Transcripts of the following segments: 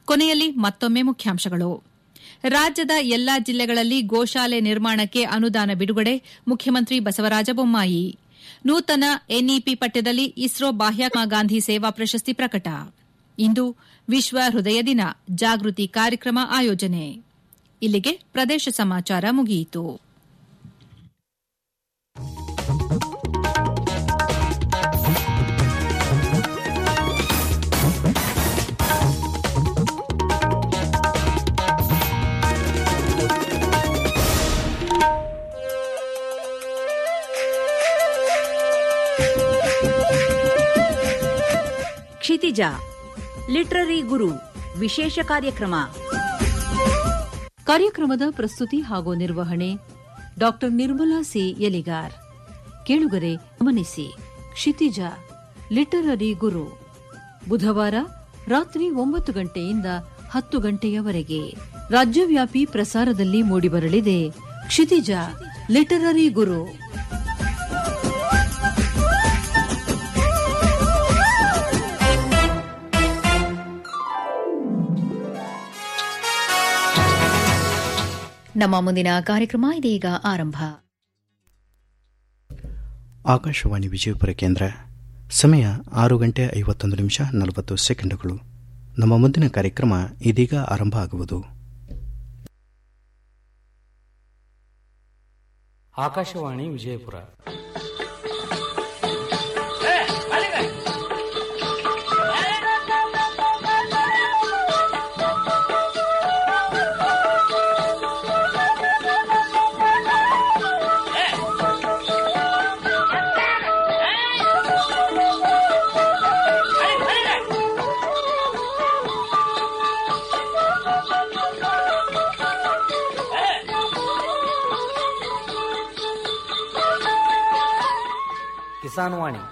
ಕೊನೆಯಲ್ಲಿ ಮತ್ತೊಮ್ಮೆ ಮುಖ್ಯಾಂಶಗಳು ರಾಜ್ಯದ ಎಲ್ಲಾ ಜಿಲ್ಲೆಗಳಲ್ಲಿ ಗೋಶಾಲೆ ನಿರ್ಮಾಣಕ್ಕೆ ಅನುದಾನ ಬಿಡುಗಡೆ ಮುಖ್ಯಮಂತ್ರಿ ಬಸವರಾಜ ಬೊಮ್ಮಾಯಿ ನೂತನ ಎನ್ಇಪಿ ಪಠ್ಯದಲ್ಲಿ ಇಸ್ರೋ ಬಾಹ್ಯಾಕಾಶ ಗಾಂಧಿ ಸೇವಾ ಪ್ರಶಸ್ತಿ ಪ್ರಕಟ ಇಂದು ವಿಶ್ವ ಹೃದಯ ದಿನ ಜಾಗೃತಿ ಕಾರ್ಯಕ್ರಮ ಆಯೋಜನೆ ಇಲ್ಲಿಗೆ ಪ್ರದೇಶ ಸಮಾಚಾರ ಮುಗಿಯಿತು ಕ್ಷಿತಿಜ ಲಿಟ್ರರಿ ಗುರು ವಿಶೇಷ ಕಾರ್ಯಕ್ರಮ ಕಾರ್ಯಕ್ರಮದ ಪ್ರಸ್ತುತಿ ಹಾಗೂ ನಿರ್ವಹಣೆ ಡಾಕ್ಟರ್ ನಿರ್ಮಲಾ ಸಿ ಎಲಿಗಾರ್ ಕೇಳುಗರೆ ಗಮನಿಸಿ ಕ್ಷಿತಿಜ ಲಿಟರರಿ ಗುರು ಬುಧವಾರ ರಾತ್ರಿ ಒಂಬತ್ತು ಗಂಟೆಯಿಂದ ಹತ್ತು ಗಂಟೆಯವರೆಗೆ ರಾಜ್ಯವ್ಯಾಪಿ ಪ್ರಸಾರದಲ್ಲಿ ಮೂಡಿಬರಲಿದೆ ಕ್ಷಿತಿಜ ಲಿಟರರಿ ಗುರು ನಮ್ಮ ಮುಂದಿನ ಕಾರ್ಯಕ್ರಮ ಇದೀಗ ಆರಂಭ ಆಕಾಶವಾಣಿ ವಿಜಯಪುರ ಕೇಂದ್ರ ಸಮಯ ಆರು ಗಂಟೆ ಐವತ್ತೊಂದು ನಿಮಿಷ ನಲವತ್ತು ಸೆಕೆಂಡುಗಳು ನಮ್ಮ ಮುಂದಿನ ಕಾರ್ಯಕ್ರಮ ಇದೀಗ ಆರಂಭ ಆಗುವುದು ಆಕಾಶವಾಣಿ ವಿಜಯಪುರ ಕಿಸಾನ್ ವಾಣಿ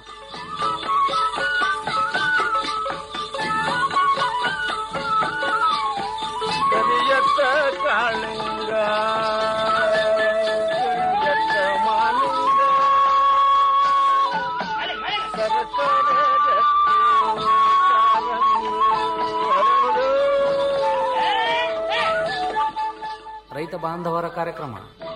ಕರಿಯತ್ತ ಕಾಳಿಂಗ ಕರಿಯತ್ತ ಮಾಲಿಂಗ ಸರಕಾರ ರೈತ ಬಾಂಧವರ ಕಾರ್ಯಕ್ರಮ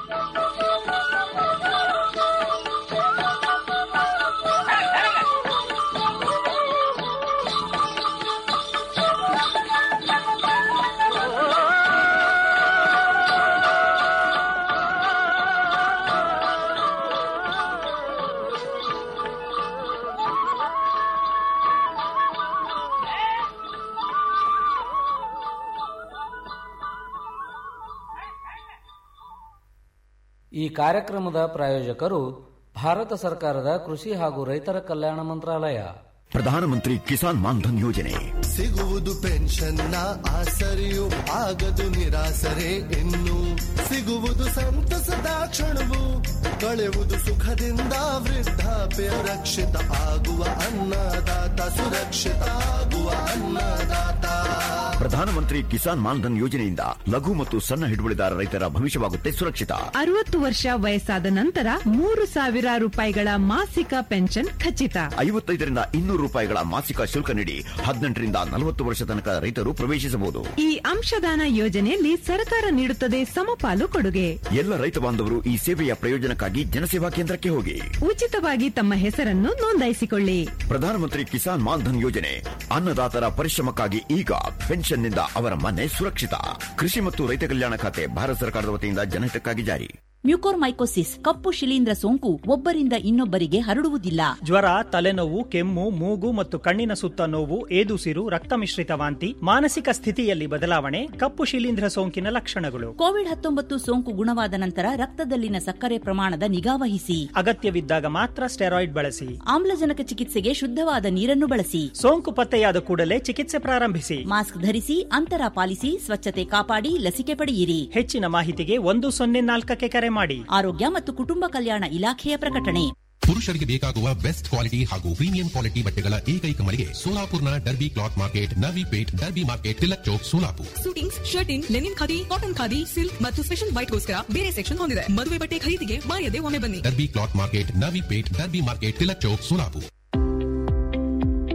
ಈ ಕಾರ್ಯಕ್ರಮದ ಪ್ರಾಯೋಜಕರು ಭಾರತ ಸರ್ಕಾರದ ಕೃಷಿ ಹಾಗೂ ರೈತರ ಕಲ್ಯಾಣ ಮಂತ್ರಾಲಯ ಪ್ರಧಾನಮಂತ್ರಿ ಕಿಸಾನ್ ಮಾನ್ಧನ್ ಯೋಜನೆ ಸಿಗುವುದು ಪೆನ್ಷನ್ನ ಆಸರೆಯು ಆಗದು ನಿರಾಸರೆ ಇನ್ನು ಸಿಗುವುದು ಸಂತಸದ ಕ್ಷಣವು ಕಳೆಯುವುದು ಸುಖದಿಂದ ವೃದ್ಧಾಪ್ಯ ರಕ್ಷಿತ ಆಗುವ ಅನ್ನದಾತ ಸುರಕ್ಷಿತ ಆಗುವ ಅನ್ನದಾತ ಪ್ರಧಾನಮಂತ್ರಿ ಕಿಸಾನ್ ಮಾನ್ಧನ್ ಯೋಜನೆಯಿಂದ ಲಘು ಮತ್ತು ಸಣ್ಣ ಹಿಡುವಳಿದಾರ ರೈತರ ಭವಿಷ್ಯವಾಗುತ್ತೆ ಸುರಕ್ಷಿತ ಅರವತ್ತು ವರ್ಷ ವಯಸ್ಸಾದ ನಂತರ ಮೂರು ಸಾವಿರ ರೂಪಾಯಿಗಳ ಮಾಸಿಕ ಪೆನ್ಷನ್ ಖಚಿತ ಐವತ್ತೈದರಿಂದ ಇನ್ನೂರು ರೂಪಾಯಿಗಳ ಮಾಸಿಕ ಶುಲ್ಕ ನೀಡಿ ಹದಿನೆಂಟರಿಂದ ನಲವತ್ತು ವರ್ಷ ತನಕ ರೈತರು ಪ್ರವೇಶಿಸಬಹುದು ಈ ಅಂಶದಾನ ಯೋಜನೆಯಲ್ಲಿ ಸರ್ಕಾರ ನೀಡುತ್ತದೆ ಸಮಪಾಲು ಕೊಡುಗೆ ಎಲ್ಲ ರೈತ ಬಾಂಧವರು ಈ ಸೇವೆಯ ಪ್ರಯೋಜನಕ್ಕಾಗಿ ಜನಸೇವಾ ಕೇಂದ್ರಕ್ಕೆ ಹೋಗಿ ಉಚಿತವಾಗಿ ತಮ್ಮ ಹೆಸರನ್ನು ನೋಂದಾಯಿಸಿಕೊಳ್ಳಿ ಪ್ರಧಾನಮಂತ್ರಿ ಕಿಸಾನ್ ಮಾನ್ಧನ್ ಯೋಜನೆ ಅನ್ನದಾತರ ಪರಿಶ್ರಮಕ್ಕಾಗಿ ಈಗ ಪೆನ್ಷನ್ನಿಂದ ಅವರ ಮನೆ ಸುರಕ್ಷಿತ ಕೃಷಿ ಮತ್ತು ರೈತ ಕಲ್ಯಾಣ ಖಾತೆ ಭಾರತ ಸರ್ಕಾರದ ವತಿಯಿಂದ ಜನಹಿತಕ್ಕಾಗಿ ಜಾರಿ ಮ್ಯೂಕೋರ್ಮೈಕೋಸಿಸ್ ಕಪ್ಪು ಶಿಲೀಂಧ್ರ ಸೋಂಕು ಒಬ್ಬರಿಂದ ಇನ್ನೊಬ್ಬರಿಗೆ ಹರಡುವುದಿಲ್ಲ ಜ್ವರ ತಲೆನೋವು ಕೆಮ್ಮು ಮೂಗು ಮತ್ತು ಕಣ್ಣಿನ ಸುತ್ತ ನೋವು ಏದುಸಿರು ರಕ್ತ ಮಿಶ್ರಿತ ವಾಂತಿ ಮಾನಸಿಕ ಸ್ಥಿತಿಯಲ್ಲಿ ಬದಲಾವಣೆ ಕಪ್ಪು ಶಿಲೀಂಧ್ರ ಸೋಂಕಿನ ಲಕ್ಷಣಗಳು ಕೋವಿಡ್ ಹತ್ತೊಂಬತ್ತು ಸೋಂಕು ಗುಣವಾದ ನಂತರ ರಕ್ತದಲ್ಲಿನ ಸಕ್ಕರೆ ಪ್ರಮಾಣದ ನಿಗಾವಹಿಸಿ ಅಗತ್ಯವಿದ್ದಾಗ ಮಾತ್ರ ಸ್ಟೆರಾಯ್ಡ್ ಬಳಸಿ ಆಮ್ಲಜನಕ ಚಿಕಿತ್ಸೆಗೆ ಶುದ್ಧವಾದ ನೀರನ್ನು ಬಳಸಿ ಸೋಂಕು ಪತ್ತೆಯಾದ ಕೂಡಲೇ ಚಿಕಿತ್ಸೆ ಪ್ರಾರಂಭಿಸಿ ಮಾಸ್ಕ್ ಧರಿಸಿ ಅಂತರ ಪಾಲಿಸಿ ಸ್ವಚ್ಛತೆ ಕಾಪಾಡಿ ಲಸಿಕೆ ಪಡೆಯಿರಿ ಹೆಚ್ಚಿನ ಮಾಹಿತಿಗೆ ಒಂದು ಸೊನ್ನೆ ನಾಲ್ಕಕ್ಕೆ ಕರೆ ಮಾಡಿ ಆರೋಗ್ಯ ಮತ್ತು ಕುಟುಂಬ ಕಲ್ಯಾಣ ಇಲಾಖೆಯ ಪ್ರಕಟಣೆ ಪುರುಷರಿಗೆ ಬೇಕಾಗುವ ಬೆಸ್ಟ್ ಕ್ವಾಲಿಟಿ ಹಾಗೂ ಪ್ರೀಮಿಯಂ ಕ್ವಾಲಿಟಿ ಬಟ್ಟೆಗಳ ಏಕೈಕ ಮಳಿಗೆ ಸೋಲಾಪುರ್ನ Derby cloth market Navi Peth Derby market Tilak Chowk Solapur suitings shirting linen khadi cotton khadi silk ಮತ್ತು ಸ್ಪೆಷಲ್ ವೈಟ್ಗೋಸ್ಕರ ಬೇರೆ ಸೆಕ್ಷನ್ ಹೊಂದಿದೆ ಮದುವೆ ಬಟ್ಟೆ ಖರೀದಿಗೆ ಮಾಯದೆ ಒಮ್ಮೆ ಬನ್ನಿ Derby cloth market Navi Peth Derby market Tilak Chowk Solapur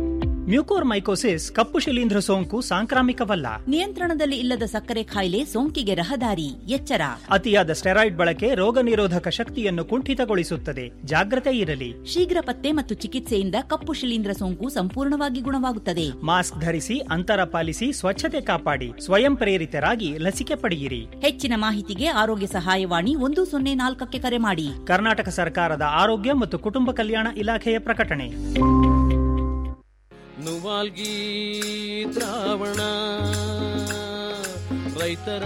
mucormycosis ಕಪ್ಪು ಶಿಲೀಂಧ್ರ ಸೋಂಕು ಸಾಂಕ್ರಾಮಿಕವಲ್ಲ ನಿಯಂತ್ರಣದಲ್ಲಿ ಇಲ್ಲದ ಸಕ್ಕರೆ ಕಾಯಿಲೆ ಸೋಂಕಿಗೆ ರಹದಾರಿ ಎಚ್ಚರ ಅತಿಯಾದ ಸ್ಟೆರಾಯ್ಡ್ ಬಳಕೆ ರೋಗ ನಿರೋಧಕ ಶಕ್ತಿಯನ್ನು ಕುಂಠಿತಗೊಳಿಸುತ್ತದೆ ಜಾಗ್ರತೆ ಇರಲಿ ಶೀಘ್ರ ಪತ್ತೆ ಮತ್ತು ಚಿಕಿತ್ಸೆಯಿಂದ ಕಪ್ಪು ಶಿಲೀಂಧ್ರ ಸೋಂಕು ಸಂಪೂರ್ಣವಾಗಿ ಗುಣವಾಗುತ್ತದೆ ಮಾಸ್ಕ್ ಧರಿಸಿ ಅಂತರ ಪಾಲಿಸಿ ಸ್ವಚ್ಛತೆ ಕಾಪಾಡಿ ಸ್ವಯಂ ಪ್ರೇರಿತರಾಗಿ ಲಸಿಕೆ ಪಡೆಯಿರಿ ಹೆಚ್ಚಿನ ಮಾಹಿತಿಗೆ ಆರೋಗ್ಯ ಸಹಾಯವಾಣಿ ಒಂದು ಸೊನ್ನೆ ನಾಲ್ಕಕ್ಕೆ ಕರೆ ಮಾಡಿ ಕರ್ನಾಟಕ ಸರ್ಕಾರದ ಆರೋಗ್ಯ ಮತ್ತು ಕುಟುಂಬ ಕಲ್ಯಾಣ ಇಲಾಖೆಯ ಪ್ರಕಟಣೆ ನುವಾಲ್ಗಿ ದ್ರಾವಣ ರೈತರ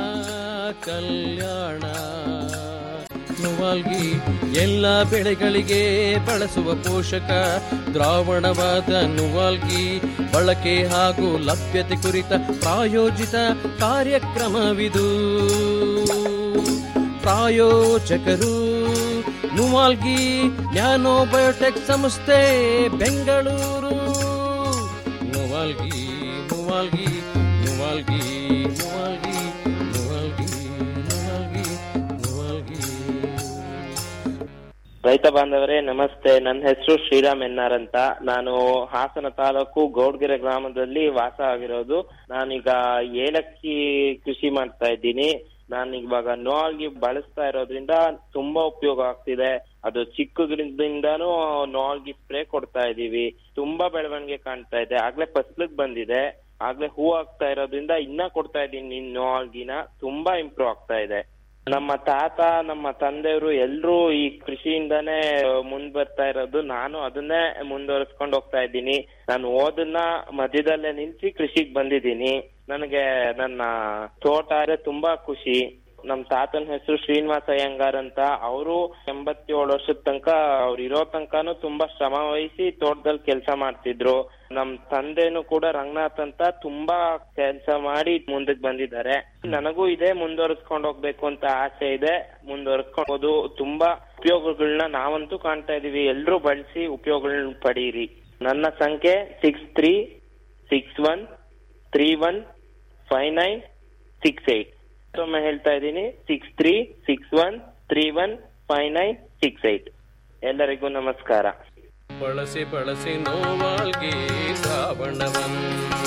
ಕಲ್ಯಾಣ ನುವಾಲ್ಗಿ ಎಲ್ಲ ಬೆಳೆಗಳಿಗೆ ಬಳಸುವ ಪೋಷಕ ದ್ರಾವಣವಾದ ನುವಾಲ್ಗಿ ಬಳಕೆ ಹಾಗೂ ಲಭ್ಯತೆ ಕುರಿತ ಪ್ರಾಯೋಜಿತ ಕಾರ್ಯಕ್ರಮವಿದು ಪ್ರಾಯೋಜಕರು ನುವಾಲ್ಗಿ ನ್ಯಾನೋ ಬಯೋಟೆಕ್ ಸಂಸ್ಥೆ ಬೆಂಗಳೂರು ನುವಾಲ್ಗಿ ನುವಾಲ್ಗಿ ನುವಾಲ್ಗಿ ನುವಾಲ್ಗಿ ನುವಾಲ್ಗಿ ನುವಾಲ್ಗಿ ನುವಾಲ್ಗಿ ರೈತ ಬಾಂಧವರೇ ನಮಸ್ತೆ ನನ್ನ ಹೆಸರು ಶ್ರೀರಾಮ್ ಎನ್ನಾರ್ ಅಂತ ನಾನು ಹಾಸನ ತಾಲೂಕು ಗೌಡ್ಗೆರೆ ಗ್ರಾಮದಲ್ಲಿ ವಾಸ ಆಗಿರೋದು ನಾನೀಗ ಏಲಕ್ಕಿ ಕೃಷಿ ಮಾಡ್ತಾ ಇದ್ದೀನಿ ನಾನು ಇವಾಗ ನೋಲ್ಗಿ ಬಳಸ್ತಾ ಇರೋದ್ರಿಂದ ತುಂಬಾ ಉಪಯೋಗ ಆಗ್ತಿದೆ ಅದು ಚಿಕ್ಕದ್ರಿಂದಾನು ನೋಲ್ಗಿ ಸ್ಪ್ರೇ ಕೊಡ್ತಾ ಇದೀವಿ ತುಂಬಾ ಬೆಳವಣಿಗೆ ಕಾಣ್ತಾ ಇದೆ ಆಗ್ಲೇ ಫಸ್ಲಿಗ್ ಬಂದಿದೆ ಆಗ್ಲೇ ಹೂ ಆಗ್ತಾ ಇರೋದ್ರಿಂದ ಇನ್ನ ಕೊಡ್ತಾ ಇದೀನಿ ನೋಲ್ಗಿನ ತುಂಬಾ ಇಂಪ್ರೂವ್ ಆಗ್ತಾ ಇದೆ ನಮ್ಮ ತಾತ ನಮ್ಮ ತಂದೆಯವರು ಎಲ್ರೂ ಈ ಕೃಷಿಯಿಂದಾನೇ ಮುಂದ್ ಬರ್ತಾ ಇರೋದು ನಾನು ಅದನ್ನೇ ಮುಂದುವರಿಸ್ಕೊಂಡು ಹೋಗ್ತಾ ಇದ್ದೀನಿ ನಾನು ಓದನ್ನ ಮಧ್ಯದಲ್ಲೇ ನಿಲ್ಸಿ ಕೃಷಿಗ್ ಬಂದಿದ್ದೀನಿ ನನಗೆ ನನ್ನ ತೋಟ ಅಂದ್ರೆ ತುಂಬಾ ಖುಷಿ ನಮ್ ತಾತನ ಹೆಸರು ಶ್ರೀನಿವಾಸ ಅಯ್ಯಂಗಾರ್ ಅಂತ ಅವರು ಎಂಬತ್ತೇಳು ವರ್ಷದ ತನಕ ಅವ್ರು ಇರೋ ತನಕನು ತುಂಬಾ ಶ್ರಮ ವಹಿಸಿ ತೋಟದಲ್ಲಿ ಕೆಲಸ ಮಾಡ್ತಿದ್ರು ನಮ್ ತಂದೆನು ಕೂಡ ರಂಗನಾಥ್ ಅಂತ ತುಂಬಾ ಕೆಲಸ ಮಾಡಿ ಮುಂದಕ್ಕೆ ಬಂದಿದ್ದಾರೆ ನನಗೂ ಇದೆ ಮುಂದುವರಿಸ್ಕೊಂಡು ಹೋಗ್ಬೇಕು ಅಂತ ಆಸೆ ಇದೆ ಮುಂದುವರಿಸ್ಕೊಂಡು ತುಂಬಾ ಉಪಯೋಗಗಳನ್ನ ನಾವಂತೂ ಕಾಣ್ತಾ ಇದೀವಿ ಎಲ್ರೂ ಬಳಸಿ ಉಪಯೋಗಗಳನ್ನ ಪಡೀರಿ ನನ್ನ ಸಂಖ್ಯೆ six three six one three one five nine six eight ಮತ್ತೊಮ್ಮೆ ಹೇಳ್ತಾ ಇದ್ದೀನಿ six three six one three one five nine six eight ಎಲ್ಲರಿಗೂ ನಮಸ್ಕಾರ ಬಳಸಿ ಬಳಸಿ ನೋವಾಲ್ಗಿ ಶ್ರಾವಣವನ್ನ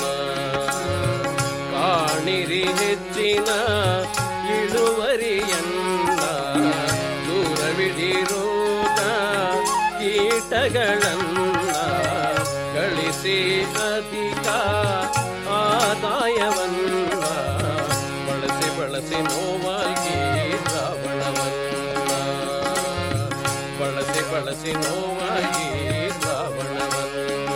ಕಾಣಿರಿ ಹೆಚ್ಚಿನ ಇಳುವರಿಯನ್ನ ದೂರವಿಡಿರೋದ ಕೀಟಗಳನ್ನ ಗಳಿಸಿ ಅಧಿಕ ಆದಾಯವನ್ನ ಬಳಸಿ ಬಳಸಿ ನೋವಾಗಿ ಶ್ರಾವಣವನ್ನ ಬಳಸಿ ಬಳಸಿ ನೋವಾಗಿ ಶ್ರಾವಣವನ್ನ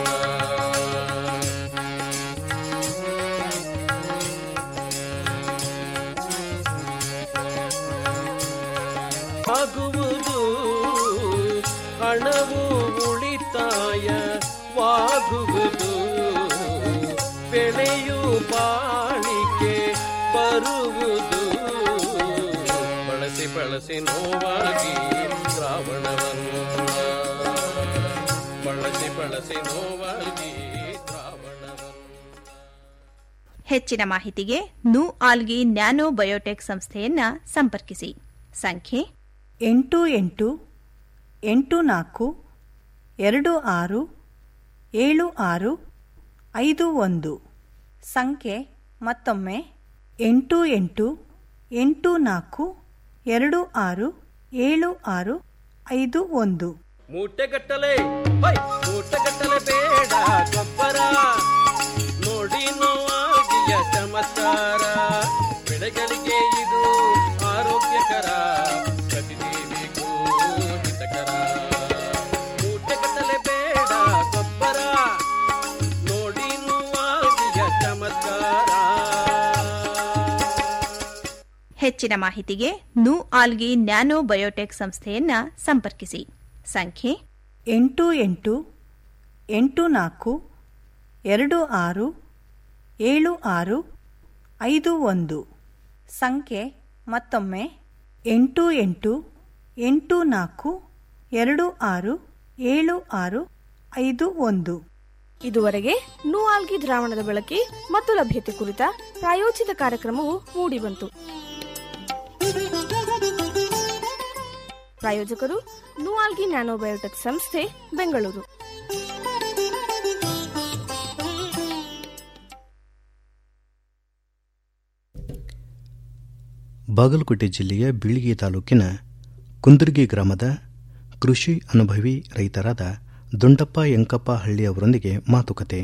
ಆಗುವುದು ಹಣವು ಉಳಿತಾಯವಾಗುವುದು ಬೆಳೆಯು ಬಾಳಿಕೆ ಬರುವುದು ಬಳಸಿ ಬಳಸಿ ನೋವಾಗಿ ಶ್ರಾವಣವನ್ನು ಬಳಸಿ ಬಳಸಿ ನೋವಾಗಿ ಹೆಚ್ಚಿನ ಮಾಹಿತಿಗೆ ನು ಆಲ್ಗಿ ನ್ಯಾನೋ ಬಯೋಟೆಕ್ ಸಂಸ್ಥೆಯನ್ನ ಸಂಪರ್ಕಿಸಿ ಸಂಖ್ಯೆ ಎಂಟು ಎಂಟು ಎಂಟು ನಾಲ್ಕು ಎರಡು ಆರು ಏಳು ಆರು ಐದು ಒಂದು ಸಂಖ್ಯೆ ಮತ್ತೊಮ್ಮೆ ಎಂಟು ಎಂಟು ಎಂಟು ನಾಲ್ಕು ಎರಡು ಆರು ಏಳು ಆರು ಐದು ಒಂದು ಮೂಟೆಗಟ್ಟಲೆ ಹೈ ಮೂಟೆಗಟ್ಟಲೆ ಬೇಡ ಗೊಬ್ಬರ ನೋಡಿ ನೋವಾಗಿಯ ಚಮತ್ಕಾರ ಬೆಳೆಗಳಿಗೆ ಇದು ಆರೋಗ್ಯಕರ ಪ್ರತಿದೇವಿಗೂ ಹಿತಕರ ಮೂಟೆಗಟ್ಟಲೆ ಬೇಡ ಗೊಬ್ಬರ ನೋಡಿ ನೋವಾಗಿಯ ಚಮತ್ಕಾರ ಹೆಚ್ಚಿನ ಮಾಹಿತಿಗೆ ನು ಆಲ್ಗಿ ನ್ಯಾನೋ ಬಯೋಟೆಕ್ ಸಂಸ್ಥೆಯನ್ನ ಸಂಪರ್ಕಿಸಿ ಸಂಖ್ಯೆ ಎಂಟು ಎಂಟು ಎಂಟು ನಾಲ್ಕು ಎರಡು ಆರು ಏಳು ಆರು ಐದು ಒಂದು ಸಂಖ್ಯೆ ಮತ್ತೊಮ್ಮೆ ಎಂಟು ಎಂಟು ಎಂಟು ನಾಲ್ಕು ಎರಡು ಆರು ಏಳು ಆರು ಐದು ಒಂದು ಇದುವರೆಗೆ ನೂಆಲ್ಗಿ ದ್ರಾವಣದ ಬಳಕೆ ಮತ್ತು ಲಭ್ಯತೆ ಕುರಿತ ಪ್ರಾಯೋಜಿತ ಕಾರ್ಯಕ್ರಮವು ಮೂಡಿಬಂತು ಪ್ರಾಯೋಜಕರು ನೂಆಲ್ಗಿ ನ್ಯಾನೋಬಯೋಟೆಕ್ ಸಂಸ್ಥೆ ಬೆಂಗಳೂರು ಬಾಗಲಕೋಟೆ ಜಿಲ್ಲೆಯ ಬೀಳಿಗೆ ತಾಲೂಕಿನ ಕುಂದರ್ಗಿ ಗ್ರಾಮದ ಕೃಷಿ ಅನುಭವಿ ರೈತರಾದ ದುಂಡಪ್ಪ ಯಂಕಪ್ಪ ಹಳ್ಳಿ ಅವರೊಂದಿಗೆ ಮಾತುಕತೆ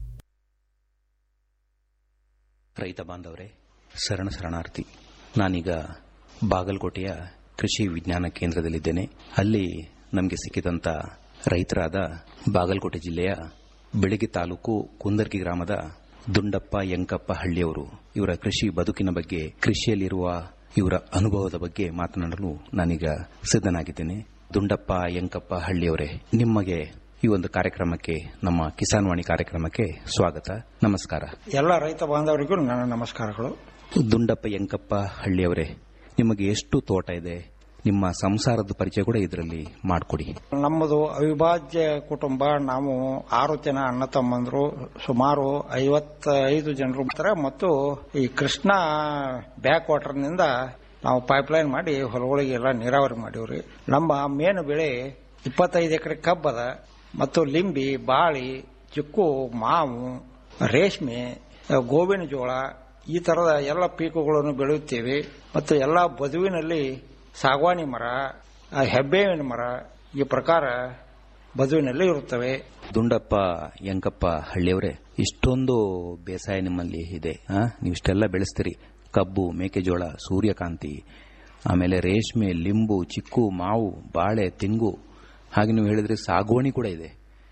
ರೈತ ಬಾಂಧವರೇ ಶರಣ ಶರಣಾರ್ಥಿ ನಾನೀಗ ಬಾಗಲಕೋಟೆಯ ಕೃಷಿ ವಿಜ್ಞಾನ ಕೇಂದ್ರದಲ್ಲಿದ್ದೇನೆ ಅಲ್ಲಿ ನಮಗೆ ಸಿಕ್ಕಿದಂತ ರೈತರಾದ ಬಾಗಲಕೋಟೆ ಜಿಲ್ಲೆಯ ಬೆಳಗಿ ತಾಲೂಕು ಕುಂದರ್ಗಿ ಗ್ರಾಮದ ದುಂಡಪ್ಪ ಯಂಕಪ್ಪ ಹಳ್ಳಿಯವರು ಇವರ ಕೃಷಿ ಬದುಕಿನ ಬಗ್ಗೆ ಕೃಷಿಯಲ್ಲಿರುವ ಇವರ ಅನುಭವದ ಬಗ್ಗೆ ಮಾತನಾಡಲು ನಾನೀಗ ಸಿದ್ಧನಾಗಿದ್ದೇನೆ ದುಂಡಪ್ಪ ಯಂಕಪ್ಪ ಹಳ್ಳಿಯವರೇ ನಿಮಗೆ ಈ ಒಂದು ಕಾರ್ಯಕ್ರಮಕ್ಕೆ ನಮ್ಮ ಕಿಸಾನ್ ವಾಣಿ ಕಾರ್ಯಕ್ರಮಕ್ಕೆ ಸ್ವಾಗತ ನಮಸ್ಕಾರ ಎಲ್ಲ ರೈತ ಬಾಂಧವರಿಗೂ ನನ್ನ ನಮಸ್ಕಾರಗಳು ದುಂಡಪ್ಪ ಯಂಕಪ್ಪ ಹಳ್ಳಿಯವರೇ ನಿಮಗೆ ಎಷ್ಟು ತೋಟ ಇದೆ ನಿಮ್ಮ ಸಂಸಾರದ ಪರಿಚಯ ಕೂಡ ಇದರಲ್ಲಿ ಮಾಡಿಕೊಡಿ ನಮ್ಮದು ಅವಿಭಾಜ್ಯ ಕುಟುಂಬ ನಾವು ಆರು ಜನ ಅಣ್ಣ ತಮ್ಮಂದ್ರು ಸುಮಾರು ಐವತ್ತೈದು ಜನರು ಬರ್ತಾರೆ ಮತ್ತು ಈ ಕೃಷ್ಣ ಬ್ಯಾಕ್ ವಾಟರ್ನಿಂದ ನಾವು ಪೈಪ್ಲೈನ್ ಮಾಡಿ ಹೊಲಗಳಿಗೆಲ್ಲ ನೀರಾವರಿ ಮಾಡಿವ್ರಿ ನಮ್ಮ ಮೇನು ಬೆಳೆ ಇಪ್ಪತ್ತೈದು ಎಕರೆ ಕಬ್ಬದ ಮತ್ತು ಲಿಂಬಿ ಬಾಳಿ ಚಿಕ್ಕು ಮಾವು ರೇಷ್ಮೆ ಗೋವಿನ ಜೋಳ ಈ ತರದ ಎಲ್ಲ ಪೀಕುಗಳನ್ನು ಬೆಳೆಯುತ್ತೇವೆ ಮತ್ತು ಎಲ್ಲ ಬದುವಿನಲ್ಲಿ ಸಾಗವಾನಿ ಮರ ಹೆಬ್ಬೇವಿನ ಮರ ಈ ಪ್ರಕಾರ ಬದುವಿನಲ್ಲಿ ಇರುತ್ತವೆ ದುಂಡಪ್ಪ ಯಂಕಪ್ಪ ಹಳ್ಳಿಯವರೇ ಇಷ್ಟೊಂದು ಬೇಸಾಯ ನಿಮ್ಮಲ್ಲಿ ಇದೆ ಆ? ನೀವಿಷ್ಟೆಲ್ಲ ಬೆಳೆಸ್ತೀರಿ ಕಬ್ಬು ಮೇಕೆಜೋಳ ಸೂರ್ಯಕಾಂತಿ ಆಮೇಲೆ ರೇಷ್ಮೆ ಲಿಂಬು ಚಿಕ್ಕು ಮಾವು ಬಾಳೆ ತೆಂಗು ಹಾಗೆ ನೀವು ಹೇಳಿದ್ರೆ ಸಾಗುವಣಿ ಕೂಡ ಇದೆ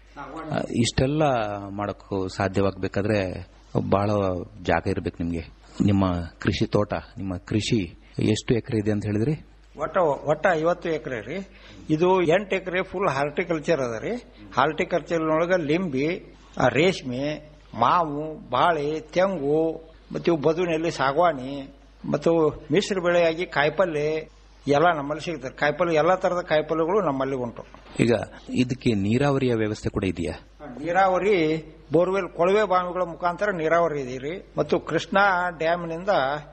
ಆ, ಇಷ್ಟೆಲ್ಲ ಮಾಡಕ್ಕೂ ಸಾಧ್ಯವಾಗಬೇಕಾದ್ರೆ ಬಹಳ ಜಾಗ ಇರಬೇಕು ನಿಮಗೆ ನಿಮ್ಮ ಕೃಷಿ ತೋಟ ನಿಮ್ಮ ಕೃಷಿ ಎಷ್ಟು ಎಕರೆ ಇದೆ ಅಂತ ಹೇಳಿದ್ರಿ ಒಟ್ಟ ಒಟ್ಟ ಐವತ್ತು ಎಕರೆ ರೀ ಇದು ಎಂಟು ಎಕರೆ ಫುಲ್ ಹಾರ್ಟಿಕಲ್ಚರ್ ಅದ ರೀ ಹಾರ್ಟಿಕಲ್ಚರ್ ಒಳಗ ಲಿಂಬಿ ಆ, ರೇಷ್ಮೆ ಮಾವು ಬಾಳೆ ತೆಂಗು ಮತ್ತು ಇವು ಬದುವಿನಲ್ಲಿ ಸಾಗವಾನಿ ಮತ್ತು ಮಿಶ್ರ ಬೆಳೆಯಾಗಿ ಕಾಯಿಪಲ್ಲೆ ಎಲ್ಲ ನಮ್ಮಲ್ಲಿ ಸಿಗ್ತದೆ ಕಾಯಿಪಲ್ಲೆ ಎಲ್ಲ ತರದ ಕಾಯಿಪಲ್ಲೆಗಳು ನಮ್ಮಲ್ಲಿ ಉಂಟು ಈಗ ಇದಕ್ಕೆ ನೀರಾವರಿಯ ವ್ಯವಸ್ಥೆ ಕೂಡ ಇದೆಯಾ ನೀರಾವರಿ ಬೋರ್ವೆಲ್ ಕೊಳವೆ ಬಾವಿಗಳ ಮುಖಾಂತರ ನೀರಾವರಿ ಇದೆ ರೀ ಮತ್ತು ಕೃಷ್ಣಾ ಡ್ಯಾಮ್ನಿಂದ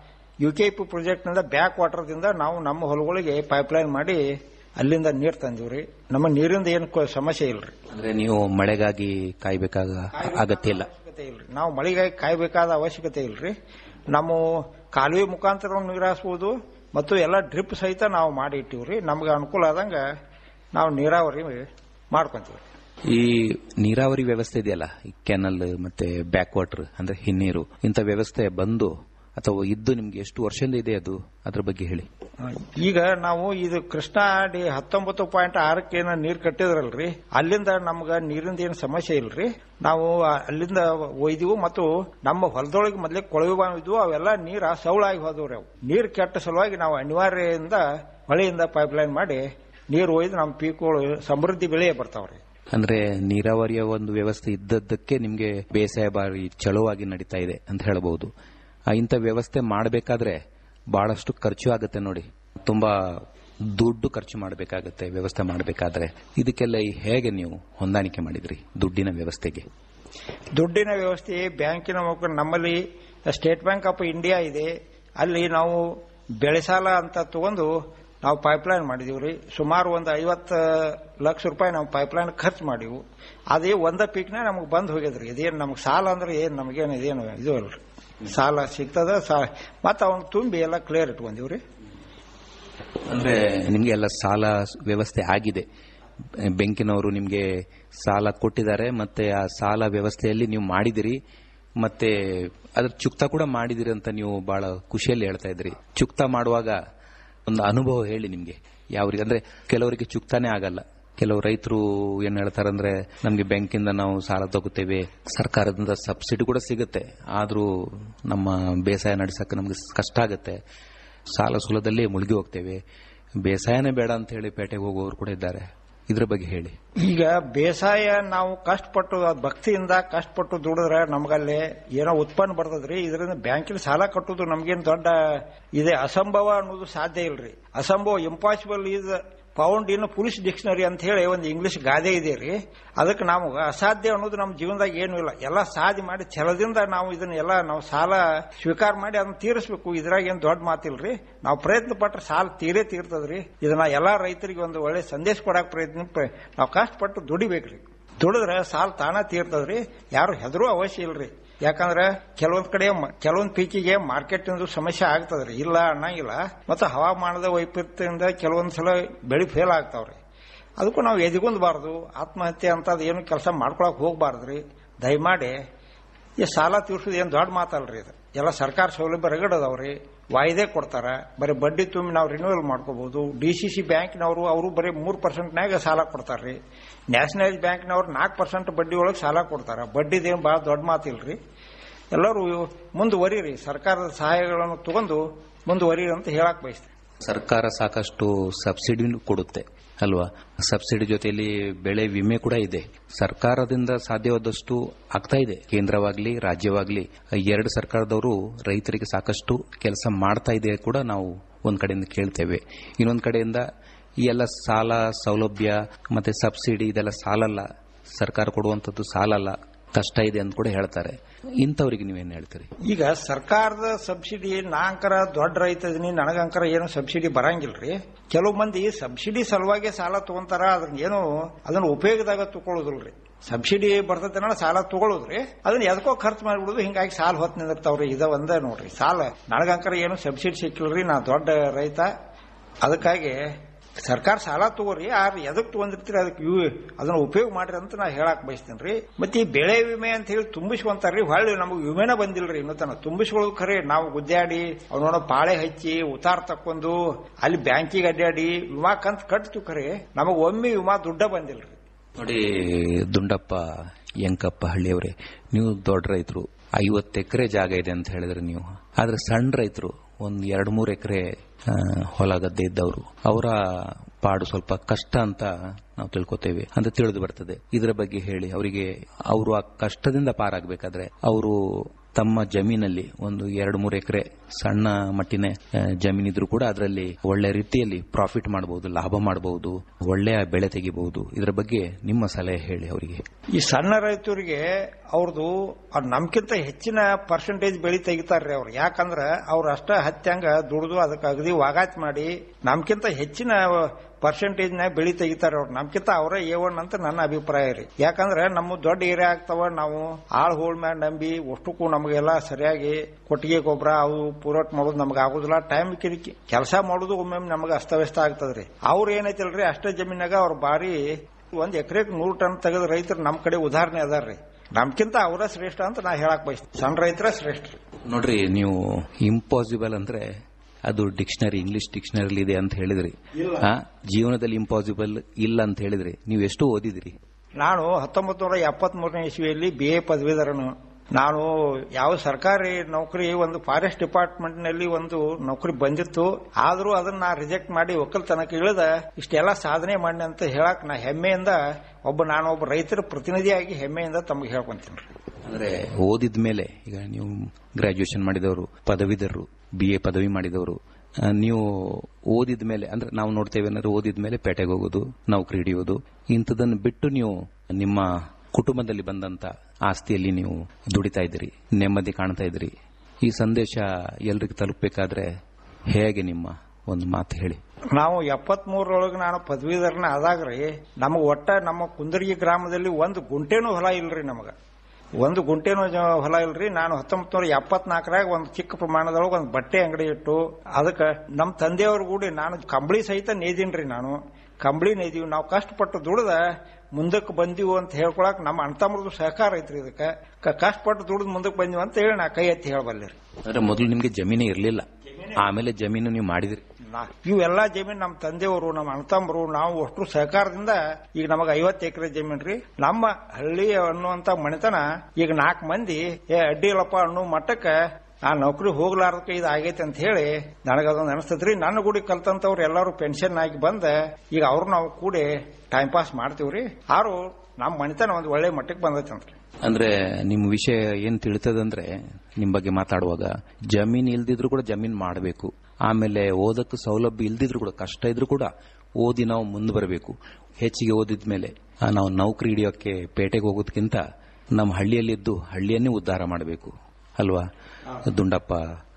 ಯುಕೆಪಿ ಪ್ರಾಜೆಕ್ಟ್ನಿಂದ ಬ್ಯಾಕ್ ವಾಟರ್ದಿಂದ ನಾವು ನಮ್ಮ ಹೊಲಗಳಿಗೆ ಪೈಪ್ಲೈನ್ ಮಾಡಿ ಅಲ್ಲಿಂದ ನೀರು ತಂದಿವ್ರಿ ನಮ್ಮ ನೀರಿಂದ ಏನು ಕೊ- ಸಮಸ್ಯೆ ಇಲ್ರಿ ಅಂದ್ರೆ ನೀವು ಮಳೆಗಾಗಿ ಕಾಯ್ಬೇಕಾಗ ಅಗತ್ಯ ಇಲ್ಲ ಅವಶ್ಯಕತೆ ಇಲ್ರಿ ನಾವು ಮಳೆಗಾಗಿ ಕಾಯಬೇಕಾದ ಅವಶ್ಯಕತೆ ಇಲ್ರಿ ನಮ್ಮ ಕಾಲುವೆ ಮುಖಾಂತರ ನೀರು ಹಾಸ್ಬೋದು ಮತ್ತು ಎಲ್ಲ ಡ್ರಿಪ್ ಸಹಿತ ನಾವು ಮಾಡಿ ಇಟ್ಟಿವ್ರಿ ನಮ್ಗೆ ಅನುಕೂಲ ಆದಂಗ ನಾವು ನೀರಾವರಿ ಮಾಡ್ಕೊಂತೀವಿ ಈ ನೀರಾವರಿ ವ್ಯವಸ್ಥೆ ಇದೆಯಲ್ಲ ಈ ಕೆನಲ್ ಮತ್ತೆ ಬ್ಯಾಕ್ ವಾಟರ್ ಅಂದ್ರೆ ಹಿನ್ನೀರು ಇಂಥ ವ್ಯವಸ್ಥೆ ಬಂದು ಅಥವಾ ಇದ್ದು ನಿಮ್ಗೆ ಎಷ್ಟು ವರ್ಷದಿಂದ ಇದೆ ಅದು ಅದ್ರ ಬಗ್ಗೆ ಹೇಳಿ ಈಗ ನಾವು ಇದು ಕೃಷ್ಣಾ ಡಿ ಹತ್ತೊಂಬತ್ತು ಪಾಯಿಂಟ್ ಆರಕ್ಕೆ ಏನೋ ನೀರು ಕಟ್ಟಿದ್ರಲ್ರಿ ಅಲ್ಲಿಂದ ನಮ್ಗ ನೀರಿಂದ ಏನು ಸಮಸ್ಯೆ ಇಲ್ರಿ ನಾವು ಅಲ್ಲಿಂದ ಒಯ್ದಿವು ಮತ್ತು ನಮ್ಮ ಹೊಲದೊಳಗೆ ಮೊದಲೇ ಕೊಳವೆ ಬಾವಿ ಇದ್ವು ಅವೆಲ್ಲ ನೀರ ಸೌಳಾಗಿ ಹೋದವ್ರಿ ಅವು ನೀರು ಕೆಟ್ಟ ಸಲುವಾಗಿ ನಾವು ಅನಿವಾರ್ಯದಿಂದ ಹೊಳೆಯಿಂದ ಪೈಪ್ಲೈನ್ ಮಾಡಿ ನೀರು ಒಯ್ದು ನಮ್ಮ ಪೀಕುಗಳು ಸಮೃದ್ಧಿ ಬೆಳೆ ಬರ್ತಾವ್ರಿ ಅಂದ್ರೆ ನೀರಾವರಿಯ ಒಂದು ವ್ಯವಸ್ಥೆ ಇದ್ದದ್ದಕ್ಕೆ ನಿಮ್ಗೆ ಬೇಸಾಯ ಬಾರಿ ಚಲುವಾಗಿ ನಡೀತಾ ಇದೆ ಅಂತ ಹೇಳಬಹುದು ಆ ಇಂಥ ವ್ಯವಸ್ಥೆ ಮಾಡಬೇಕಾದ್ರೆ ಬಹಳಷ್ಟು ಖರ್ಚು ಆಗುತ್ತೆ ನೋಡಿ ತುಂಬಾ ದುಡ್ಡು ಖರ್ಚು ಮಾಡಬೇಕಾಗತ್ತೆ ವ್ಯವಸ್ಥೆ ಮಾಡಬೇಕಾದ್ರೆ ಇದಕ್ಕೆಲ್ಲ ಈ ಹೇಗೆ ನೀವು ಹೊಂದಾಣಿಕೆ ಮಾಡಿದ್ರಿ ದುಡ್ಡಿನ ವ್ಯವಸ್ಥೆಗೆ ದುಡ್ಡಿನ ವ್ಯವಸ್ಥೆ ಬ್ಯಾಂಕಿನ ಮುಖ ನಮ್ಮಲ್ಲಿ ಸ್ಟೇಟ್ ಬ್ಯಾಂಕ್ ಆಫ್ ಇಂಡಿಯಾ ಇದೆ ಅಲ್ಲಿ ನಾವು ಬೆಳೆ ಸಾಲ ಅಂತ ತಗೊಂಡು ನಾವು ಪೈಪ್ಲೈನ್ ಮಾಡಿದೀವ್ರಿ ಸುಮಾರು ಒಂದು ಐವತ್ತು ಲಕ್ಷ ರೂಪಾಯಿ ನಾವು ಪೈಪ್ಲೈನ್ ಖರ್ಚು ಮಾಡಿವು ಅದೇ ಒಂದ ಪೀಕ್ನ ನಮಗೆ ಬಂದ್ ಹೋಗ್ಯದ್ರಿ ಇದೇನು ನಮಗೆ ಸಾಲ ಅಂದ್ರೆ ಏನು ನಮಗೇನು ಇದೇನು ಇದು ಅಲ್ರಿ ಸಾಲ ಸಿಗ್ತದ ಸಾಲ ಮತ್ತೆ ಅವನು ತುಂಬಿ ಎಲ್ಲ ಕ್ಲಿಯರ್ ಇಟ್ಕೊಂಡಿವ್ರಿ ಅಂದ್ರೆ ನಿಮ್ಗೆ ಎಲ್ಲ ಸಾಲ ವ್ಯವಸ್ಥೆ ಆಗಿದೆ ಬೆಂಕಿನವರು ನಿಮ್ಗೆ ಸಾಲ ಕೊಟ್ಟಿದ್ದಾರೆ ಮತ್ತೆ ಆ ಸಾಲ ವ್ಯವಸ್ಥೆಯಲ್ಲಿ ನೀವು ಮಾಡಿದಿರಿ ಮತ್ತೆ ಅದ್ರ ಚುಕ್ತ ಕೂಡ ಮಾಡಿದಿರಿ ಅಂತ ನೀವು ಬಹಳ ಖುಷಿಯಲ್ಲಿ ಹೇಳ್ತಾ ಇದ್ರಿ ಚುಕ್ತ ಮಾಡುವಾಗ ಒಂದು ಅನುಭವ ಹೇಳಿ ನಿಮ್ಗೆ ಯಾವ ರೀತಿ ಅಂದ್ರೆ ಕೆಲವರಿಗೆ ಚುಕ್ತಾನೇ ಆಗಲ್ಲ ಕೆಲವು ರೈತರು ಏನ್ ಹೇಳ್ತಾರಂದ್ರೆ ನಮ್ಗೆ ಬ್ಯಾಂಕಿಂದ ನಾವು ಸಾಲ ತಗೋತೇವೆ ಸರ್ಕಾರದಿಂದ ಸಬ್ಸಿಡಿ ಕೂಡ ಸಿಗುತ್ತೆ ಆದ್ರೂ ನಮ್ಮ ಬೇಸಾಯ ನಡೆಸಕ್ಕೆ ನಮ್ಗೆ ಕಷ್ಟ ಆಗುತ್ತೆ ಸಾಲ ಸೂಲದಲ್ಲಿ ಮುಳುಗಿ ಹೋಗ್ತೇವೆ ಬೇಸಾಯನೇ ಬೇಡ ಅಂತ ಹೇಳಿ ಪೇಟೆಗೆ ಹೋಗುವವರು ಕೂಡ ಇದ್ದಾರೆ ಇದ್ರ ಬಗ್ಗೆ ಹೇಳಿ ಈಗ ಬೇಸಾಯ ನಾವು ಕಷ್ಟಪಟ್ಟು ಅದ್ ಭಕ್ತಿಯಿಂದ ಕಷ್ಟಪಟ್ಟು ದುಡಿದ್ರೆ ನಮ್ಗಲ್ಲಿ ಏನೋ ಉತ್ಪನ್ನ ಬರ್ತದ್ರಿ ಇದರಿಂದ ಬ್ಯಾಂಕಿನ ಸಾಲ ಕಟ್ಟುದು ನಮ್ಗೇನು ದೊಡ್ಡ ಇದೆ ಅಸಂಭವ ಅನ್ನೋದು ಸಾಧ್ಯ ಇಲ್ರಿ ಅಸಂಭವ impossible is found in police dictionary ಅಂತ ಹೇಳಿ ಒಂದು ಇಂಗ್ಲಿಷ್ ಗಾದೆ ಇದೆ ರೀ ಅದಕ್ಕೆ ನಾವು ಅಸಾಧ್ಯ ಅನ್ನೋದು ನಮ್ಮ ಜೀವನದಾಗ ಏನೂ ಇಲ್ಲ ಎಲ್ಲ ಸಾಧಿ ಮಾಡಿ ಛಲದಿಂದ ನಾವು ಇದನ್ನ ಎಲ್ಲ ನಾವು ಸಾಲ ಸ್ವೀಕಾರ ಮಾಡಿ ಅದನ್ನ ತೀರಿಸಬೇಕು ಇದ್ರಾಗ ಏನು ದೊಡ್ಡ ಮಾತಿಲ್ರಿ ನಾವು ಪ್ರಯತ್ನ ಪಟ್ರೆ ಸಾಲ ತೀರೇ ತೀರ್ತದ್ರಿ ಇದನ್ನ ಎಲ್ಲಾ ರೈತರಿಗೆ ಒಂದು ಒಳ್ಳೆ ಸಂದೇಶ ಕೊಡಕ್ ಪ್ರಯತ್ನ ಪ- ನಾವು ಕಷ್ಟಪಟ್ಟು ದುಡಿಬೇಕ್ರಿ ದುಡಿದ್ರೆ ಸಾಲ ತಾನ ತೀರ್ತದ್ರಿ ಯಾರು ಹೆದರೂ ಅವಶ್ಯ ಇಲ್ರಿ ಯಾಕಂದ್ರೆ ಕೆಲವೊಂದ್ ಕಡೆ ಮ- ಕೆಲವೊಂದ್ ಪೀಕಿಗೆ ಮಾರ್ಕೆಟ್ ಸಮಸ್ಯೆ ಆಗ್ತದ್ರಿ ಇಲ್ಲ ಅನ್ನಂಗಿಲ್ಲ ಮತ್ತು ಹವಾಮಾನದ ವೈಪರೀತ್ಯದಿಂದ ಕೆಲವೊಂದ್ ಸಲ ಬೆಳೆ ಫೇಲ್ ಆಗ್ತಾವ್ರಿ ಅದಕ್ಕೂ ನಾವು ಎದಿಗೊಂದ್ಬಾರ್ದು ಆತ್ಮಹತ್ಯೆ ಅಂತದ್ ಏನು ಕೆಲಸ ಮಾಡ್ಕೊಳಕ್ ಹೋಗ್ಬಾರ್ದ್ರಿ ದಯಮಾಡಿ ಈ ಸಾಲ ತೀರ್ಸೋದು ಏನು ದೊಡ್ಡ ಮಾತಲ್ರಿ ಇದು ಎಲ್ಲ ಸರ್ಕಾರ ಸೌಲಭ್ಯ ರಗಡದವ್ರಿ ವಾಯ್ದೆ ಕೊಡ್ತಾರ ಬರೀ ಬಡ್ಡಿ ತುಂಬಿ ನಾವು ರಿನ್ಯೂವಲ್ ಮಾಡ್ಕೋಬಹುದು ಡಿ ಸಿ ಸಿ ಬ್ಯಾಂಕ್ನವರು ಅವರು ಬರೀ ಮೂರು ಪರ್ಸೆಂಟ್ನಾಗ ಸಾಲ ಕೊಡ್ತಾರ್ರಿ ನ್ಯಾಷನಲೈಸ್ ಬ್ಯಾಂಕ್ನವ್ರು ನಾಲ್ಕು ಪರ್ಸೆಂಟ್ ಬಡ್ಡಿ ಒಳಗೆ ಸಾಲ ಕೊಡ್ತಾರ ಬಡ್ಡಿದೇನು ಭಾಳ ದೊಡ್ಡ ಮಾತಿಲ್ರಿ ಎಲ್ಲರೂ ಮುಂದುವರಿರಿ ಸರ್ಕಾರದ ಸಹಾಯಗಳನ್ನು ತಗೊಂಡು ಮುಂದುವರಿರಿ ಅಂತ ಹೇಳಕ್ ಬಯಸ್ತೀನಿ ಸರ್ಕಾರ ಸಾಕಷ್ಟು ಸಬ್ಸಿಡಿ ಕೊಡುತ್ತೆ ಅಲ್ವಾ ಸಬ್ಸಿಡಿ ಜೊತೆಯಲ್ಲಿ ಬೆಳೆ ವಿಮೆ ಕೂಡ ಇದೆ ಸರ್ಕಾರದಿಂದ ಸಾಧ್ಯವಾದಷ್ಟು ಆಗ್ತಾ ಇದೆ ಕೇಂದ್ರವಾಗ್ಲಿ ರಾಜ್ಯವಾಗ್ಲಿ ಎರಡು ಸರ್ಕಾರದವರು ರೈತರಿಗೆ ಸಾಕಷ್ಟು ಕೆಲಸ ಮಾಡ್ತಾ ಇದೆ ಕೂಡ ನಾವು ಒಂದ್ ಕಡೆಯಿಂದ ಕೇಳ್ತೇವೆ ಇನ್ನೊಂದ್ ಕಡೆಯಿಂದ ಈ ಎಲ್ಲ ಸಾಲ ಸೌಲಭ್ಯ ಮತ್ತೆ ಸಬ್ಸಿಡಿ ಇದೆಲ್ಲ ಸಾಲಲ್ಲ ಸರ್ಕಾರ ಕೊಡುವಂತದ್ದು ಸಾಲಲ್ಲ ಕಷ್ಟ ಇದೆ ಅಂತ ಕೂಡ ಹೇಳ್ತಾರೆ ಇಂಥವ್ರಿಗೆ ನೀವೇನ್ ಹೇಳ್ತೀರಿ ಈಗ ಸರ್ಕಾರದ ಸಬ್ಸಿಡಿ ನಾಂಕರ ದೊಡ್ಡ ರೈತ ಇದೀನಿ ನನಗಂಕರ ಏನು ಸಬ್ಸಿಡಿ ಬರಂಗಿಲ್ರಿ ಕೆಲವು ಮಂದಿ ಸಬ್ಸಿಡಿ ಸಲುವಾಗಿ ಸಾಲ ತಗೊಂತಾರ ಅದನ್ನ ಏನು ಅದನ್ನ ಉಪಯೋಗದಾಗ ತಗೊಳ್ಳೋದಿಲ್ರಿ ಸಬ್ಸಿಡಿ ಬರ್ತೈತೆ ಸಾಲ ತಗೊಳ್ಳೋದ್ರಿ ಅದನ್ನ ಎದಕ್ಕೋ ಖರ್ಚು ಮಾಡಿಬಿಡುದು ಹಿಂಗಾಗಿ ಸಾಲ ಹೊತ್ತು ನಿಂದಿರ್ತಾವ್ರಿ ಇದ ಒಂದೇ ನೋಡ್ರಿ ಸಾಲ ನನಗಂಕರ ಏನು ಸಬ್ಸಿಡಿ ಸಿಕ್ಕಿಲ್ರಿ ನಾ ದೊಡ್ಡ ರೈತ ಅದಕ್ಕಾಗಿ ಸರ್ಕಾರ ಸಾಲ ತಗೋರಿ ಆರ್ ಎದಕ್ ತಗೊಂಡಿರ್ತೀರಿ ಅದಕ್ಕೆ ಇವು ಅದನ್ನ ಉಪಯೋಗ ಮಾಡ್ರಿ ಅಂತ ನಾ ಹೇಳಕ್ ಬಯಸ್ತೀನಿ ರೀ ಮತ್ತೆ ಈ ಬೆಳೆ ವಿಮೆ ಅಂತ ಹೇಳಿ ತುಂಬಿಸ್ಕೊಂತಾರ್ರಿ ಹೊಳ್ಳಿ ನಮಗೆ ವಿಮೆನ ಬಂದಿಲ್ರಿ ಇನ್ನೂ ತನ ತುಂಬಿಸ್ಕೊಳ್ಳೋದು ಖರೆ ನಾವು ಗುದ್ದಾಡಿ ಅವನೋಡ ಪಾಳೆ ಹಚ್ಚಿ ಉತ್ತಾರ ತಕ್ಕೊಂಡು ಅಲ್ಲಿ ಬ್ಯಾಂಕಿಗೆ ಅಡ್ಡಾಡಿ ವಿಮಾ ಕಂತ್ ಕಟ್ತು ಖರೆ ನಮಗ್ ಒಮ್ಮೆ ವಿಮಾ ದುಡ್ಡ ಬಂದಿಲ್ರಿ ನೋಡಿ ದುಂಡಪ್ಪ ಯಂಕಪ್ಪ ಹಳ್ಳಿಯವರೇ ನೀವು ದೊಡ್ಡ ರೈತರು ಐವತ್ತು ಎಕರೆ ಜಾಗ ಇದೆ ಅಂತ ಹೇಳಿದ್ರೆ ನೀವು ಆದ್ರೆ ಸಣ್ಣ ರೈತರು ಒಂದ್ ಎರಡ್ ಮೂರು ಎಕರೆ ಹೊಲ ಗದ್ದೆ ಇದ್ದವರು ಅವರ ಪಾಡು ಸ್ವಲ್ಪ ಕಷ್ಟ ಅಂತ ನಾವು ತಿಳ್ಕೊತೇವೆ ಅಂತ ತಿಳಿದು ಬರ್ತದೆ ಇದರ ಬಗ್ಗೆ ಹೇಳಿ ಅವರಿಗೆ ಅವರು ಆ ಕಷ್ಟದಿಂದ ಪಾರಾಗಬೇಕಾದ್ರೆ ಅವರು ತಮ್ಮ ಜಮೀನಲ್ಲಿ ಒಂದು ಎರಡು ಮೂರು ಎಕರೆ ಸಣ್ಣ ಮಟ್ಟಿನ ಆ, ಜಮೀನಿದ್ರು ಕೂಡ ಅದರಲ್ಲಿ ಒಳ್ಳೆ ರೀತಿಯಲ್ಲಿ ಪ್ರಾಫಿಟ್ ಮಾಡಬಹುದು ಲಾಭ ಮಾಡಬಹುದು ಒಳ್ಳೆಯ ಬೆಳೆ ತೆಗಿಬಹುದು ಇದರ ಬಗ್ಗೆ ನಿಮ್ಮ ಸಲಹೆ ಹೇಳಿ ಅವರಿಗೆ ಈ ಸಣ್ಣ ರೈತರಿಗೆ ಅವ್ರದ್ದು ನಮ್ಕಿಂತ ಹೆಚ್ಚಿನ ಪರ್ಸೆಂಟೇಜ್ ಬೆಳಿ ತೆಗಿತಾರ್ರಿ ಅವ್ರು ಯಾಕಂದ್ರ ಅವ್ರ ಅಷ್ಟ ಹತ್ಯಂಗ ದುಡಿದು ಅದಕ್ಕೆ ಅಗದಿ ವಾಗಾತ್ ಮಾಡಿ ನಮ್ಕಿಂತ ಹೆಚ್ಚಿನ ಪರ್ಸೆಂಟೇಜ್ ನ ಬೆಳಿ ತೆಗಿತಾರ ಅವ್ರು ನಮ್ಕಿಂತ ಅವರೇ ಏವನ್ ಅಂತ ನನ್ನ ಅಭಿಪ್ರಾಯ ರೀ ಯಾಕಂದ್ರೆ ನಮ್ಮ ದೊಡ್ಡ ಏರಿಯಾ ಆಗ್ತಾವ ನಾವು ಆಳ್ ಹೋಳ್ ಮ್ಯಾಲ ನಂಬಿ ಅಷ್ಟಕ್ಕೂ ನಮಗೆಲ್ಲ ಸರಿಯಾಗಿ ಕೊಟ್ಟಿಗೆ ಗೊಬ್ಬರ ಅವು ಪೂರೈಕೆ ಮಾಡೋದು ನಮ್ಗೆ ಆಗುದಿಲ್ಲ ಟೈಮ್ ಕೆಲಸ ಮಾಡೋದು ಒಮ್ಮೊಮ್ಮೆ ನಮಗೆ ಅಸ್ತವ್ಯಸ್ತ ಆಗ್ತದ್ರಿ ಅವ್ರ ಏನೈತಿಲ್ರಿ ಅಷ್ಟೇ ಜಮೀನಾಗ ಅವ್ರ ಬಾರಿ ಒಂದ್ ಎಕರೆಗೆ ನೂರು ಟನ್ ತೆಗೆದ ರೈತರು ನಮ್ ಕಡೆ ಉದಾಹರಣೆ ಅದಾರ್ರಿ ನಮ್ಕಿಂತ ಅವರ ಶ್ರೇಷ್ಠ ಅಂತ ನಾ ಹೇಳಕ್ ಬಯಸ್ತೀನಿ ಸಣ್ಣ ರೈತರ ಶ್ರೇಷ್ಠ ನೋಡ್ರಿ ನೀವು ಇಂಪಾಸಿಬಲ್ ಅಂದ್ರೆ ಅದು ಡಿಕ್ಷನರಿ ಇಂಗ್ಲಿಷ್ ಡಿಕ್ಷನರಿ ಇದೆ ಅಂತ ಹೇಳಿದ್ರಿ ಇಲ್ಲ. ಆ, ಜೀವನದಲ್ಲಿ ಇಂಪಾಸಿಬಲ್ ಇಲ್ಲ ಅಂತ ಹೇಳಿದ್ರಿ ನೀವು ಎಷ್ಟು ಓದಿದ್ರಿ ನಾನು ಹತ್ತೊಂಬತ್ತು ನೂರ ಎಪ್ಪತ್ತ್ ಮೂರನೇ ಇಸ್ವಿಯಲ್ಲಿ ಬಿ ಎ ಪದವೀಧರನು ನಾನು ಯಾವ ಸರ್ಕಾರಿ ನೌಕರಿ ಒಂದು ಫಾರೆಸ್ಟ್ ಡಿಪಾರ್ಟ್ಮೆಂಟ್ ನಲ್ಲಿ ಒಂದು ನೌಕರಿ ಬಂದಿತ್ತು ಆದ್ರೂ ಅದನ್ನ ನಾ ರಿಜೆಕ್ಟ್ ಮಾಡಿ ಒಕ್ಕಲ್ತನಕ್ಕೆ ಇಳಿದ ಇಷ್ಟೆಲ್ಲ ಸಾಧನೆ ಮಾಡಿ ಅಂತ ಹೇಳಕ್ ನಾ ಹೆಮ್ಮೆಯಿಂದ ಒಬ್ಬ ನಾನು ಒಬ್ಬ ರೈತರ ಪ್ರತಿನಿಧಿಯಾಗಿ ಹೆಮ್ಮೆಯಿಂದ ತಮಗೆ ಹೇಳ್ಕೊಂತೀನಿ ಅಂದ್ರೆ ಓದಿದ ಮೇಲೆ ಈಗ ನೀವು ಗ್ರಾಜುಯೇಷನ್ ಮಾಡಿದವರು ಪದವೀಧರರು ಬಿ ಎ ಪದವಿ ಮಾಡಿದವರು ಆ, ನೀವು ಓದಿದ ಮೇಲೆ ಅಂದ್ರೆ ನಾವು ನೋಡ್ತೇವೆ ಅಂದ್ರೆ ಓದಿದ ಮೇಲೆ ಪೇಟೆಗೆ ಹೋಗೋದು ನೌಕರಿ ಹಿಡಿಯೋದು ಇಂಥದನ್ನು ಬಿಟ್ಟು ನೀವು ನಿಮ್ಮ ಕುಟುಂಬದಲ್ಲಿ ಬಂದಂತ ಆಸ್ತಿಯಲ್ಲಿ ನೀವು ದುಡಿತಾ ಇದ್ದೀರಿ ನೆಮ್ಮದಿ ಕಾಣ್ತಾ ಇದ್ದೀರಿ ಈ ಸಂದೇಶ ಎಲ್ರಿಗೂ ತಲುಪಬೇಕಾದ್ರೆ ಹೇಗೆ ನಿಮ್ಮ ಒಂದು ಮಾತು ಹೇಳಿ ನಾವು ಎಪ್ಪತ್ ಮೂರರೊಳಗೆ ನಾನು ಪದವೀಧರನ ಆದಾಗ್ರಿ ನಮಗ್ ಒಟ್ಟ ನಮ್ಮ ಕುಂದರ್ಗಿ ಗ್ರಾಮದಲ್ಲಿ ಒಂದು ಗುಂಟೆನೂ ಹೊಲ ಇಲ್ರಿ ನಮಗ ಒಂದು ಗುಂಟೆನೂ ಜ- ಹೊಲ ಇಲ್ರಿ ನಾನು ಹತ್ತೊಂಬತ್ ನೂರ ಎಪ್ಪತ್ನಾಲ್ಕರಾಗ ಒಂದು ಚಿಕ್ಕ ಪ್ರಮಾಣದೊಳಗೆ ಒಂದು ಬಟ್ಟೆ ಅಂಗಡಿ ಇಟ್ಟು ಅದಕ್ಕೆ ನಮ್ಮ ತಂದೆಯವ್ರ ಕೂಡಿ ನಾನು ಕಂಬಳಿ ಸಹಿತ ನೇದೀನ್ರಿ ನಾನು ಕಂಬಳಿ ನೇದೀವಿ ನಾವು ಕಷ್ಟಪಟ್ಟು ದುಡ್ದ ಮುಂದಕ್ಕೆ ಬಂದೀವು ಅಂತ ಹೇಳ್ಕೊಳಕ್ ನಮ್ಮ ಅಣ್ತಮ್ರದ್ದು ಸಹಕಾರ ಐತ್ರಿ ಇದಕ್ಕೆ ಕ- ಕಷ್ಟಪಟ್ಟು ದುಡ್ದು ಮುಂದಕ್ಕೆ ಬಂದೀವಿ ಅಂತ ಹೇಳಿ ನಾ ಕೈ ಎತ್ತಿ ಹೇಳಬಲ್ಲೆ ಅಂದ್ರೆ ಮೊದಲು ನಿಮ್ಗೆ ಜಮೀನೇ ಇರಲಿಲ್ಲ ಆಮೇಲೆ ಜಮೀನು ನೀವು ಮಾಡಿದ್ರಿ ಇವೆಲ್ಲ ಜಮೀನ್ ನಮ್ಮ ತಂದೆಯವರು ನಮ್ಮ ಅಣ್ತಂಬರು ನಾವು ಅಷ್ಟು ಸಹಕಾರದಿಂದ ಈಗ ನಮಗ ಐವತ್ತು ಎಕರೆ ಜಮೀನ್ ರೀ ನಮ್ಮ ಹಳ್ಳಿ ಅನ್ನುವಂತ ಮನೆತನ ಈಗ ನಾಲ್ಕು ಮಂದಿ ಏ ಅಡ್ಡಿ ಇಲ್ಲಪ್ಪ ಅನ್ನೋ ಮಟ್ಟಕ್ಕ ಆ ನೌಕರಿ ಹೋಗ್ಲಾರ್ದಕ್ಕೆ ಇದು ಆಗೈತೆ ಅಂತ ಹೇಳಿ ನನಗದೊಂದು ಅನಿಸ್ತದ್ರಿ ನನ್ನ ಗುಡಿ ಕಲ್ತಂತವ್ರು ಎಲ್ಲರೂ ಪೆನ್ಷನ್ ಆಗಿ ಬಂದ ಈಗ ಅವ್ರು ನಾವು ಕೂಡಿ ಟೈಮ್ ಪಾಸ್ ಮಾಡ್ತೀವ್ರಿ ಆರು ನಮ್ಮ ಮನೆತನ ಒಂದು ಒಳ್ಳೆ ಮಟ್ಟಕ್ಕೆ ಬಂದೈತೆ ಅಂತ ಅಂದ್ರೆ ನಿಮ್ ವಿಷಯ ಏನ್ ತಿಳಿತದಂದ್ರೆ ನಿಮ್ ಬಗ್ಗೆ ಮಾತಾಡುವಾಗ ಜಮೀನ್ ಇಲ್ದಿದ್ರು ಕೂಡ ಜಮೀನ್ ಮಾಡಬೇಕು ಆಮೇಲೆ ಓದಕ್ಕೆ ಸೌಲಭ್ಯ ಇಲ್ದಿದ್ರು ಕೂಡ ಕಷ್ಟ ಇದ್ರು ಕೂಡ ಓದಿ ನಾವು ಮುಂದೆ ಬರಬೇಕು ಹೆಚ್ಚಿಗೆ ಓದಿದ್ಮೇಲೆ ಆ, ನಾವು ನೌಕರಿ ಹಿಡಿಯೋಕೆ ಪೇಟೆಗೆ ಹೋಗೋದಕ್ಕಿಂತ ನಮ್ಮ ಹಳ್ಳಿಯಲ್ಲಿದ್ದು ಹಳ್ಳಿಯನ್ನೇ ಉದ್ಧಾರ ಮಾಡಬೇಕು ಅಲ್ವಾ ದುಂಡಪ್ಪ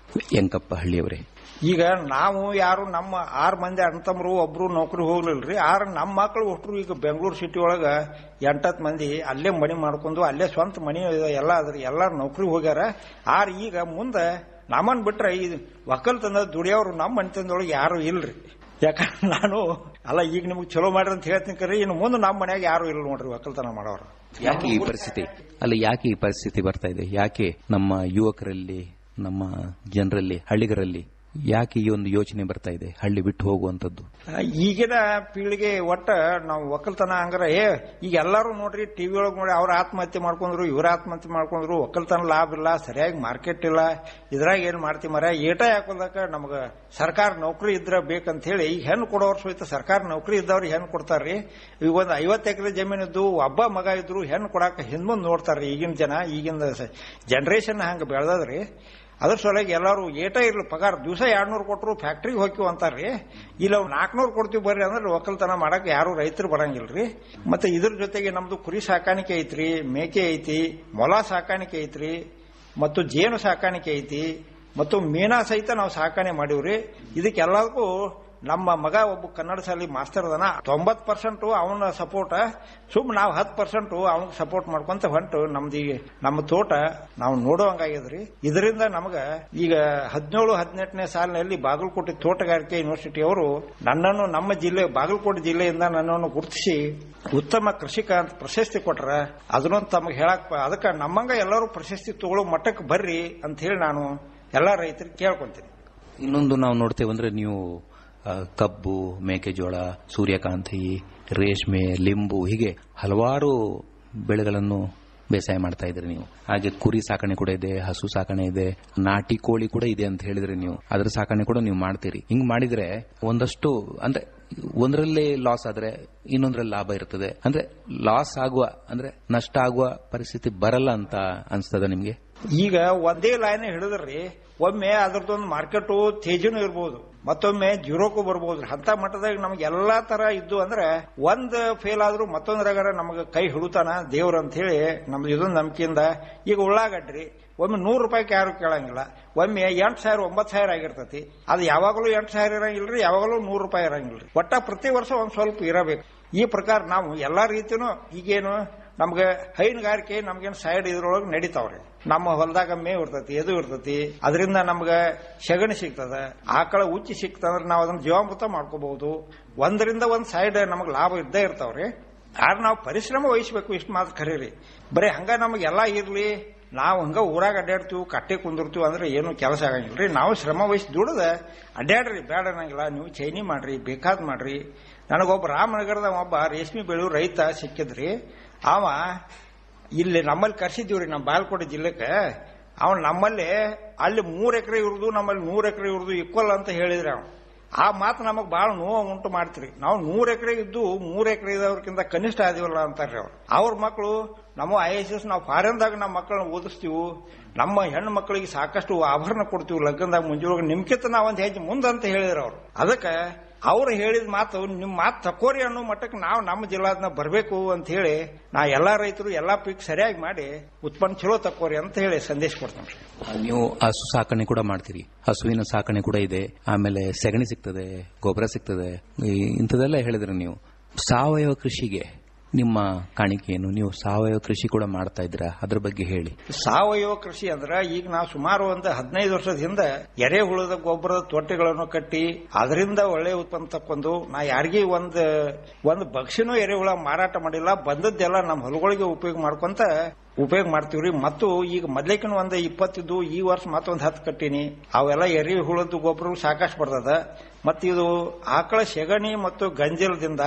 ಯಂಕಪ್ಪ ಹಳ್ಳಿಯವರೇ ಈಗ ನಾವು ಯಾರು ನಮ್ಮ ಆರು ಮಂದಿ ಅಣ್ತಮ್ರು ಒಬ್ರು ನೌಕರಿ ಹೋಗ್ಲಿಲ್ರಿ ಆರ್ ನಮ್ಮ ಮಕ್ಕಳು ಒಟ್ರು ಈಗ ಬೆಂಗಳೂರು ಸಿಟಿ ಒಳಗ ಎಂಟತ್ತು ಮಂದಿ ಅಲ್ಲೇ ಮನಿ ಮಾಡ್ಕೊಂಡು ಅಲ್ಲೇ ಸ್ವಂತ ಮನಿ ಎಲ್ಲ ಅದ್ರಿ ಎಲ್ಲಾರು ನೌಕರಿ ಹೋಗ್ಯಾರ ಆರ್ ಈಗ ಮುಂದೆ ನಮ್ಮನ್ ಬಿಟ್ರೆ ಈ ಒಕ್ಕಲ್ತನ ದುಡಿಯೋರು ನಮ್ಮ ಮನೆತನದೊಳಗೆ ಯಾರು ಇಲ್ರಿ ಯಾಕಂದ್ರೆ ನಾನು ಅಲ್ಲ ಈಗ ನಿಮ್ಗೆ ಚಲೋ ಮಾಡ್ರಿ ಅಂತ ಹೇಳ್ತೀನಿ ಕರಿ ಇನ್ನು ಮುಂದೆ ನಮ್ಮ ಮನ್ಯಾಗ ಯಾರು ಇಲ್ಲ ನೋಡ್ರಿ ಒಕ್ಕಲ್ತನ ಮಾಡೋರು ಯಾಕೆ ಈ ಪರಿಸ್ಥಿತಿ ಅಲ್ಲ ಯಾಕೆ ಈ ಪರಿಸ್ಥಿತಿ ಬರ್ತಾ ಇದೆ ಯಾಕೆ ನಮ್ಮ ಯುವಕರಲ್ಲಿ ನಮ್ಮ ಜನರಲ್ಲಿ ಹಳ್ಳಿಗರಲ್ಲಿ ಯಾಕೆ ಈ ಒಂದು ಯೋಚನೆ ಬರ್ತಾ ಇದೆ ಹಳ್ಳಿ ಬಿಟ್ಟು ಹೋಗುವಂತದ್ದು ಈಗಿನ ಪೀಳಿಗೆ ಒಟ್ಟ ನಾವು ಒಕ್ಕಲ್ತನ ಹಂಗಾರ ಏ ಈಗ ಎಲ್ಲಾರು ನೋಡ್ರಿ ಟಿವಿ ಒಳಗೆ ನೋಡಿ ಅವ್ರ ಆತ್ಮಹತ್ಯೆ ಮಾಡ್ಕೊಂಡ್ರು ಇವ್ರ ಆತ್ಮಹತ್ಯೆ ಮಾಡ್ಕೊಂಡ್ರು ಒಕ್ಕಲ್ತನ ಲಾಭ ಇಲ್ಲ ಸರಿಯಾಗಿ ಮಾರ್ಕೆಟ್ ಇಲ್ಲ ಇದ್ರಾಗ ಏನ್ ಮಾಡ್ತೀವಿ ಮರ ಏಟ ಹಾಕೋದಕ್ಕ ನಮಗ ಸರ್ಕಾರ ನೌಕರಿ ಇದ್ರ ಬೇಕಂತ ಹೇಳಿ ಈಗ ಹೆಣ್ಣು ಕೊಡೋರ್ ಸಹಿತ ಸರ್ಕಾರ ನೌಕರಿ ಇದ್ದವ್ರಿಗೆ ಹೆಣ್ಣು ಕೊಡ್ತಾರ್ರಿ ಈಗ ಒಂದ್ ಐವತ್ತು ಎಕರೆ ಜಮೀನು ಇದ್ದು ಒಬ್ಬ ಮಗ ಇದ್ರು ಹೆಣ್ಣು ಕೊಡಾಕ ಹಿಂದ್ಮುಂದ್ ನೋಡ್ತಾರ್ರಿ ಈಗಿನ ಜನ ಈಗಿನ ಜನರೇಷನ್ ಹಂಗ ಬೆಳೆದದ್ರಿ ಅದ್ರ ಸಲುವಾಗಿ ಎಲ್ಲರೂ ಏಟ ಇರ್ಲಿ ಪಗಾರ ದಿವಸ ಎರಡ್ನೂರು ಕೊಟ್ಟರು ಫ್ಯಾಕ್ಟ್ರಿಗೆ ಹೋಗ್ತೀವಿ ಅಂತಾರ್ರಿ ಇಲ್ಲ ನಾಲ್ಕನೂರು ಕೊಡ್ತೀವಿ ಬರ್ರಿ ಅಂದ್ರೆ ಒಕ್ಕಲ್ತನ ಮಾಡಕ್ ಯಾರು ರೈತರು ಬರಂಗಿಲ್ರಿ ಮತ್ತೆ ಇದ್ರ ಜೊತೆಗೆ ನಮ್ದು ಕುರಿ ಸಾಕಾಣಿಕೆ ಐತ್ರಿ ಮೇಕೆ ಐತಿ ಮೊಲ ಸಾಕಾಣಿಕೆ ಐತ್ರಿ ಮತ್ತು ಜೇನು ಸಾಕಾಣಿಕೆ ಐತಿ ಮತ್ತು ಮೀನಾ ಸಹಿತ ನಾವು ಸಾಕಾಣೆ ಮಾಡೀವ್ರಿ ಇದಕ್ಕೆಲ್ಲದಕ್ಕೂ ನಮ್ಮ ಮಗ ಒಬ್ಬ ಕನ್ನಡ ಶಾಲೆ ಮಾಸ್ತರ್ ಅದಾನ ತೊಂಬತ್ ಪರ್ಸೆಂಟ್ ಅವನ ಸಪೋರ್ಟ್ ಸುಮ್ ನಾವು ಹತ್ತು ಪರ್ಸೆಂಟ್ ಅವನಿಗೆ ಸಪೋರ್ಟ್ ಮಾಡ್ಕೊಂತ ಹೊಂಟು ನಮ್ದು ಈ ನಮ್ಮ ತೋಟ ನಾವು ನೋಡುವಂಗಾಗ್ಯದ್ರಿ ಇದರಿಂದ ನಮಗ ಈಗ ಹದಿನೇಳು ಹದಿನೆಂಟನೇ ಸಾಲಿನಲ್ಲಿ ಬಾಗಲಕೋಟೆ ತೋಟಗಾರಿಕೆ ಯೂನಿವರ್ಸಿಟಿ ಅವರು ನನ್ನನ್ನು ನಮ್ಮ ಜಿಲ್ಲೆ ಬಾಗಲಕೋಟೆ ಜಿಲ್ಲೆಯಿಂದ ನನ್ನನ್ನು ಗುರುತಿಸಿ ಉತ್ತಮ ಕೃಷಿಕ ಅಂತ ಪ್ರಶಸ್ತಿ ಕೊಟ್ರ ಅದನ್ನೊಂದು ತಮಗೆ ಹೇಳಕ್ ಅದಕ್ಕೆ ನಮ್ಮಂಗ ಎಲ್ಲರೂ ಪ್ರಶಸ್ತಿ ತಗೊಳ್ಳೋ ಮಟ್ಟಕ್ಕೆ ಬರ್ರಿ ಅಂತ ಹೇಳಿ ನಾನು ಎಲ್ಲಾ ರೈತರಿಗೆ ಕೇಳ್ಕೊಂತೀನಿ ಇನ್ನೊಂದು ನಾವು ನೋಡ್ತೇವೆ ಅಂದ್ರೆ ನೀವು ಆ, ಕಬ್ಬು ಮೇಕೆಜೋಳ ಸೂರ್ಯಕಾಂತಿ ರೇಷ್ಮೆ ಲಿಂಬು ಹೀಗೆ ಹಲವಾರು ಬೆಳೆಗಳನ್ನು ಬೇಸಾಯ ಮಾಡ್ತಾ ಇದ್ರಿ ನೀವು ಹಾಗೆ ಕುರಿ ಸಾಕಣೆ ಕೂಡ ಇದೆ ಹಸು ಸಾಕಣೆ ಇದೆ ನಾಟಿ ಕೋಳಿ ಕೂಡ ಇದೆ ಅಂತ ಹೇಳಿದ್ರಿ ನೀವು ಅದ್ರ ಸಾಕಣೆ ಕೂಡ ನೀವು ಮಾಡ್ತೀರಿ ಹಿಂಗ್ ಮಾಡಿದ್ರೆ ಒಂದಷ್ಟು ಅಂದ್ರೆ ಒಂದರಲ್ಲಿ ಲಾಸ್ ಆದ್ರೆ ಇನ್ನೊಂದ್ರಲ್ಲಿ ಲಾಭ ಇರ್ತದೆ ಅಂದ್ರೆ ಲಾಸ್ ಆಗುವ ಅಂದ್ರೆ ನಷ್ಟ ಆಗುವ ಪರಿಸ್ಥಿತಿ ಬರಲ್ಲ ಅಂತ ಅನ್ಸ್ತದ ನಿಮ್ಗೆ ಈಗ ಒಂದೇ ಲೈನ್ ಹಿಡಿದ್ರಿ ಒಮ್ಮೆ ಅದ್ರದ್ದೊಂದು ಮಾರ್ಕೆಟ್ ತೇಜಿನೂ ಇರ್ಬೋದು ಮತ್ತೊಮ್ಮೆ ಜೀರೋಕ್ಕೂ ಬರ್ಬೋದು ಅಂತ ಮಟ್ಟದಾಗ ನಮ್ಗೆ ಎಲ್ಲಾ ತರ ಇದ್ದು ಅಂದ್ರೆ ಒಂದ್ ಫೇಲ್ ಆದ್ರೂ ಮತ್ತೊಂದ್ರಾಗಾರ ನಮಗೆ ಕೈ ಹಿಡುತ್ತಾನ ದೇವ್ರ ಅಂತ ಹೇಳಿ ನಮ್ದು ಇದೊಂದು ನಂಬಿಕೆಯಿಂದ ಈಗ ಉಳ್ಳಾಗಡ್ರಿ ಒಮ್ಮೆ ನೂರು ರೂಪಾಯಿಗೆ ಯಾರು ಕೇಳಂಗಿಲ್ಲ ಒಮ್ಮೆ ಎಂಟು ಸಾವಿರ ಒಂಬತ್ತು ಸಾವಿರ ಆಗಿರ್ತತಿ ಅದು ಯಾವಾಗಲೂ ಎಂಟು ಸಾವಿರ ಇರಂಗಿಲ್ರಿ ಯಾವಾಗಲೂ ನೂರು ರೂಪಾಯಿ ಇರಂಗಿಲ್ರಿ ಒಟ್ಟ ಪ್ರತಿ ವರ್ಷ ಒಂದ್ ಸ್ವಲ್ಪ ಇರಬೇಕು ಈ ಪ್ರಕಾರ ನಾವು ಎಲ್ಲಾ ರೀತಿನೂ ಈಗೇನು ನಮ್ಗೆ ಹೈನುಗಾರಿಕೆ ನಮ್ಗೇನು ಸೈಡ್ ಇದ್ರೊಳಗೆ ನಡೀತಾವ್ರಿ ನಮ್ಮ ಹೊಲದಾಗ ಮೇವು ಇರ್ತತಿ ಎದು ಇರ್ತತಿ ಅದರಿಂದ ನಮ್ಗೆ ಸಗಣಿ ಸಿಗ್ತದ ಆಕಳ ಉಚ್ಚಿ ಸಿಕ್ತಂದ್ರೆ ನಾವು ಅದನ್ನ ಜೀವಾಮೃತ ಮಾಡ್ಕೋಬಹುದು ಒಂದರಿಂದ ಒಂದ್ ಸೈಡ್ ನಮಗೆ ಲಾಭ ಇದ್ದೇ ಇರ್ತಾವ್ರಿ ಆದ್ರೆ ನಾವು ಪರಿಶ್ರಮ ವಹಿಸ್ಬೇಕು ಇಷ್ಟು ಮಾತ್ರ ಖರೀರಿ ಬರೀ ಹಂಗ ನಮಗೆಲ್ಲ ಇರ್ಲಿ ನಾವು ಹಂಗ ಊರಾಗ ಅಡ್ಡಾಡ್ತೀವಿ ಕಟ್ಟೆ ಕುಂದಿರ್ತೀವಿ ಅಂದ್ರೆ ಏನು ಕೆಲಸ ಆಗಂಗಿಲ್ರಿ ನಾವು ಶ್ರಮ ವಹಿಸಿ ದುಡದ ಅಡ್ಡಾಡ್ರಿ ಬೇಡ ಅನ್ನಂಗಿಲ್ಲ ನೀವು ಚೈನಿ ಮಾಡ್ರಿ ಬೇಕಾದ್ ಮಾಡ್ರಿ ನನಗೊಬ್ಬ ರಾಮನಗರದ ಒಬ್ಬ ರೇಷ್ಮೆ ಬೆಳೆಯೋ ರೈತ ಸಿಕ್ಕಿದ್ರಿ ಅವ ಇಲ್ಲಿ ನಮ್ಮಲ್ಲಿ ಕರ್ಸಿದ್ದೀವ್ರಿ ನಮ್ಮ ಬಾಗಲಕೋಟೆ ಜಿಲ್ಲೆಗೆ ಅವನು ನಮ್ಮಲ್ಲಿ ಅಲ್ಲಿ ಮೂರ್ ಎಕರೆ ಇರುದು ನಮ್ಮಲ್ಲಿ ನೂರ್ ಎಕರೆ ಇರುದು ಈಕ್ವಲ್ ಅಂತ ಹೇಳಿದ್ರಿ ಅವ ಆ ಮಾತು ನಮಗ್ ಬಹಳ ನೋವು ಉಂಟು ಮಾಡ್ತೀರಿ ನಾವು ನೂರ್ ಎಕರೆ ಇದ್ದು ಮೂರ್ ಎಕರೆ ಇದ್ದವ್ರಕ್ಕಿಂತ ಕನಿಷ್ಠ ಆದಿವಲ್ಲ ಅಂತಾರ್ರಿ ಅವ್ರು ಅವ್ರ ಮಕ್ಕಳು ನಮ್ಮ ಐ ಎಸ್ ಎಸ್ ನಾವು ಫಾರಿನ್ದಾಗ ನಮ್ಮ ಮಕ್ಕಳನ್ನ ಓದಿಸ್ತೀವಿ ನಮ್ಮ ಹೆಣ್ಣು ಮಕ್ಕಳಿಗೆ ಸಾಕಷ್ಟು ಆಭರಣ ಕೊಡ್ತೀವಿ ಲಗ್ನದಾಗ ಮುಂಜಾನೆ ನಿಮ್ಕಿಂತ ನಾವು ಒಂದು ಹೆಜ್ಜೆ ಮುಂದಂತ ಹೇಳಿದ್ರು ಅವ್ರು ಅದಕ್ಕೆ ಅವ್ರು ಹೇಳಿದ ಮಾತು ನಿಮ್ ಮಾತು ತಕೋರಿ ಅನ್ನೋ ಮಟ್ಟಕ್ಕೆ ನಾವು ನಮ್ಮ ಜಿಲ್ಲಾದ್ನ ಬರಬೇಕು ಅಂತ ಹೇಳಿ ನಾ ಎಲ್ಲಾ ರೈತರು ಎಲ್ಲಾ ಪೀಕ್ ಸರಿಯಾಗಿ ಮಾಡಿ ಉತ್ಪನ್ನ ಚಲೋ ತಕೋರಿ ಅಂತ ಹೇಳಿ ಸಂದೇಶ ಕೊಡ್ತೇನೆ ನೀವು ಹಸು ಸಾಕಣೆ ಕೂಡ ಮಾಡ್ತೀರಿ ಹಸುವಿನ ಸಾಕಣೆ ಕೂಡ ಇದೆ ಆಮೇಲೆ ಸೆಗಣಿ ಸಿಗ್ತದೆ ಗೊಬ್ಬರ ಸಿಗ್ತದೆ ಈ- ಇಂಥದೆಲ್ಲ ಹೇಳಿದ್ರಿ ನೀವು ಸಾವಯವ ಕೃಷಿಗೆ ನಿಮ್ಮ ಕಾಣಿಕೆ ಏನು ನೀವು ಸಾವಯವ ಕೃಷಿ ಕೂಡ ಮಾಡ್ತಾ ಇದ್ದೀರಾ ಅದ್ರ ಬಗ್ಗೆ ಹೇಳಿ ಸಾವಯವ ಕೃಷಿ ಅಂದ್ರ ಈಗ ನಾವು ಸುಮಾರು ಒಂದು ಹದಿನೈದು ವರ್ಷದ ಹಿಂದೆ ಎರೆಹುಳದ ಗೊಬ್ಬರದ ತೊಟ್ಟೆಗಳನ್ನು ಕಟ್ಟಿ ಅದರಿಂದ ಒಳ್ಳೆ ಉತ್ಪನ್ನ ತಕ್ಕೊಂಡು ನಾ ಯಾರಿಗೂ ಒಂದ್ ಒಂದ್ ಬಕ್ಷಿನೂ ಎರೆಹುಳ ಮಾರಾಟ ಮಾಡಿಲ್ಲ ಬಂದದ್ದೆಲ್ಲ ನಮ್ಮ ಹೊಲಗಳಿಗೆ ಉಪಯೋಗ ಮಾಡ್ಕೊಂತ ಉಪಯೋಗ ಮಾಡ್ತೀವ್ರಿ ಮತ್ತು ಈಗ ಮೊದ್ಲೇಕಿನ ಒಂದ್ ಇಪ್ಪತ್ತಿದ್ದು ಈ ವರ್ಷ ಮತ್ತೊಂದ್ ಹತ್ತು ಕಟ್ಟೀನಿ ಅವೆಲ್ಲ ಎರೆಹುಳದ ಗೊಬ್ಬರ ಸಾಕಷ್ಟು ಬರ್ತದ ಮತ್ತು ಇದು ಆಕಳ ಸೆಗಣಿ ಮತ್ತು ಗಂಜಲದಿಂದ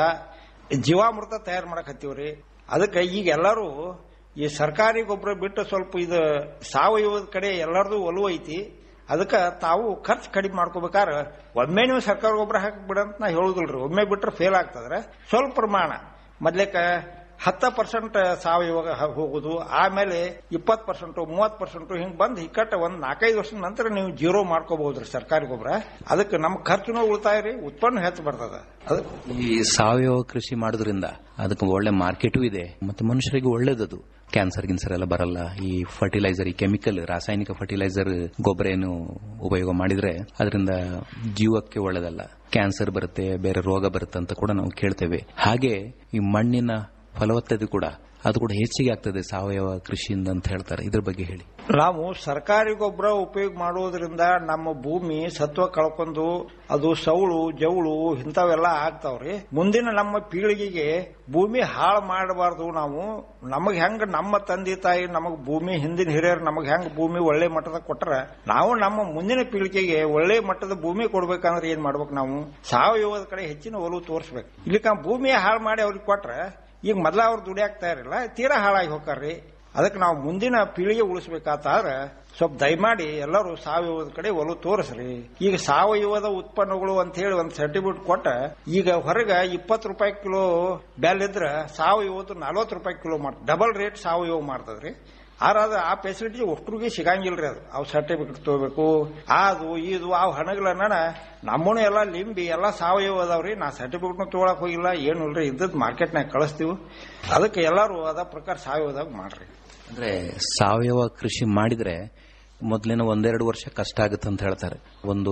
ಜೀವಾಮೃತ ತಯಾರು ಮಾಡಕ್ ಹತ್ತೀವ್ರಿ ಅದಕ್ಕೆ ಈಗ ಎಲ್ಲರೂ ಈ ಸರ್ಕಾರಿ ಗೊಬ್ಬರ ಬಿಟ್ಟು ಸ್ವಲ್ಪ ಇದು ಸಾವಯವದ ಕಡೆ ಎಲ್ಲರದು ಒಲವು ಐತಿ ಅದಕ್ಕೆ ತಾವು ಖರ್ಚು ಕಡಿಮೆ ಮಾಡ್ಕೋಬೇಕಾದ್ರೆ ಒಮ್ಮೆ ನೀವು ಸರ್ಕಾರ ಗೊಬ್ಬರ ಹಾಕಿ ಬಿಡಂತ ನಾ ಹೇಳುದಿಲ್ರಿ ಒಮ್ಮೆ ಬಿಟ್ರೆ ಫೇಲ್ ಆಗ್ತದ್ರೆ ಸ್ವಲ್ಪ ಪ್ರಮಾಣ ಮೊದ್ಲೇಕ ಹತ್ತ ಪರ್ಸೆಂಟ್ ಸಾವಯವ ಹ- ಹೋಗುದು ಆಮೇಲೆ ಇಪ್ಪತ್ತು ಪರ್ಸೆಂಟ್ ಮೂವತ್ತು ಪರ್ಸೆಂಟ್ ಹಿಂಗ್ ಬಂದ್ ಹಿಕ್ಕಟ್ಟ ಒಂದ್ ನಾಲ್ಕೈದು ವರ್ಷದ ನಂತರ ನೀವು ಜೀರೋ ಮಾಡ್ಕೋಬಹುದ್ರಿ ಸರ್ಕಾರಿ ಗೊಬ್ಬರ ಅದಕ್ಕೆ ನಮ್ಮ ಖರ್ಚುನೂ ಉಳಿತಾಯ ರೀ ಉತ್ಪನ್ನ ಹೆಚ್ಚು ಬರ್ತದ ಅದು ಈ ಸಾವಯವ ಕೃಷಿ ಮಾಡೋದ್ರಿಂದ ಅದಕ್ಕೆ ಒಳ್ಳೆ ಮಾರ್ಕೆಟು ಇದೆ ಮತ್ತೆ ಮನುಷ್ಯರಿಗೆ ಒಳ್ಳೇದದು ಕ್ಯಾನ್ಸರ್ ಗಿನ್ಸರ್ ಎಲ್ಲ ಬರಲ್ಲ ಈ ಫರ್ಟಿಲೈಸರ್ ಈ ಕೆಮಿಕಲ್ ರಾಸಾಯನಿಕ ಫರ್ಟಿಲೈಸರ್ ಗೊಬ್ಬರ ಏನು ಉಪಯೋಗ ಮಾಡಿದ್ರೆ ಅದರಿಂದ ಜೀವಕ್ಕೆ ಒಳ್ಳೇದಲ್ಲ ಕ್ಯಾನ್ಸರ್ ಬರುತ್ತೆ ಬೇರೆ ರೋಗ ಬರುತ್ತೆ ಅಂತ ಕೂಡ ನಾವು ಕೇಳ್ತೇವೆ ಹಾಗೆ ಈ ಮಣ್ಣಿನ ಫಲವತ್ತತೆ ಕೂಡ ಅದು ಕೂಡ ಹೆಚ್ಚಿಗೆ ಆಗ್ತದೆ ಸಾವಯವ ಕೃಷಿಯಿಂದ ಅಂತ ಹೇಳ್ತಾರೆ ಇದ್ರ ಬಗ್ಗೆ ಹೇಳಿ ನಾವು ಸರ್ಕಾರಿ ಗೊಬ್ಬರ ಉಪಯೋಗ ಮಾಡುವುದರಿಂದ ನಮ್ಮ ಭೂಮಿ ಸತ್ವ ಕಳ್ಕೊಂಡು ಅದು ಸೌಳು ಜೌಳು ಇಂಥವೆಲ್ಲ ಆಗ್ತಾವ್ರಿ ಮುಂದಿನ ನಮ್ಮ ಪೀಳಿಗೆಗೆ ಭೂಮಿ ಹಾಳು ಮಾಡಬಾರ್ದು ನಾವು ನಮಗ್ ಹೆಂಗ್ ನಮ್ಮ ತಂದೆ ತಾಯಿ ನಮಗ್ ಭೂಮಿ ಹಿಂದಿನ ಹಿರಿಯರು ನಮಗ್ ಹೆಂಗ್ ಭೂಮಿ ಒಳ್ಳೆ ಮಟ್ಟದ ಕೊಟ್ರ ನಾವು ನಮ್ಮ ಮುಂದಿನ ಪೀಳಿಗೆಗೆ ಒಳ್ಳೆ ಮಟ್ಟದ ಭೂಮಿ ಕೊಡ್ಬೇಕಂದ್ರೆ ಏನ್ ಮಾಡ್ಬೇಕು ನಾವು ಸಾವಯವದ ಕಡೆ ಹೆಚ್ಚಿನ ಒಲವು ತೋರಿಸ್ಬೇಕು ಇಲ್ಲಿಕ ಭೂಮಿ ಹಾಳು ಮಾಡಿ ಅವ್ರಿಗೆ ಕೊಟ್ರ ಈಗ ಮೊದ್ಲ ಅವ್ರು ದುಡಿಯಾಕ್ತಾ ಇರಲಿಲ್ಲ ತೀರಾ ಹಾಳಾಗಿ ಹೋಗ್ತಾರ್ರಿ ಅದಕ್ಕೆ ನಾವು ಮುಂದಿನ ಪೀಳಿಗೆ ಉಳಿಸ್ಬೇಕಾತಾದ್ರೆ ಸ್ವಲ್ಪ ದಯಮಾಡಿ ಎಲ್ಲರೂ ಸಾವಯವದ ಕಡೆ ಒಲವು ತೋರಿಸ್ರಿ ಈಗ ಸಾವಯವದ ಉತ್ಪನ್ನಗಳು ಅಂತ ಹೇಳಿ ಒಂದು ಸರ್ಟಿಫಿಕೇಟ್ ಕೊಟ್ಟ ಈಗ ಹೊರಗ ಇಪ್ಪತ್ತು ರೂಪಾಯಿ ಕಿಲೋ ಬೆಲ್ ಇದ್ರ ಸಾವಯವದು ನಲ್ವತ್ತು ರೂಪಾಯಿ ಕಿಲೋ ಮಾಡ್ ಡಬಲ್ ರೇಟ್ ಸಾವಯವ ಮಾಡ್ತದ್ರಿ ಆರಾದ ಆ ಫೆಸಿಲಿಟಿ ಒಟ್ಟರಿಗೆ ಸಿಗಂಗಿಲ್ರಿ ಅದು ಅವು ಸರ್ಟಿಫಿಕೇಟ್ ತಗೋಬೇಕು ಅದು ಇದು ಅವು ಹಣಗಳನ್ನ ನಮ್ಮನು ಎಲ್ಲ ಲಿಂಬಿ ಎಲ್ಲ ಸಾವಯವ ಅದಾವ್ರಿ ನಾ ಸರ್ಟಿಫಿಕೇಟ್ನು ತಗೊಳಕ್ ಹೋಗಿಲ್ಲ ಏನು ಇಲ್ರಿ ಇದ್ದದ್ ಮಾರ್ಕೆಟ್ನಾಗ ಕಳಿಸ್ತೀವಿ ಅದಕ್ಕೆ ಎಲ್ಲರೂ ಅದ ಪ್ರಕಾರ ಸಾವಯವದಾಗ ಮಾಡ್ರಿ ಅಂದ್ರೆ ಸಾವಯವ ಕೃಷಿ ಮಾಡಿದ್ರೆ ಮೊದಲಿನ ಒಂದೆರಡು ವರ್ಷ ಕಷ್ಟ ಆಗುತ್ತೆ ಅಂತ ಹೇಳ್ತಾರೆ ಒಂದು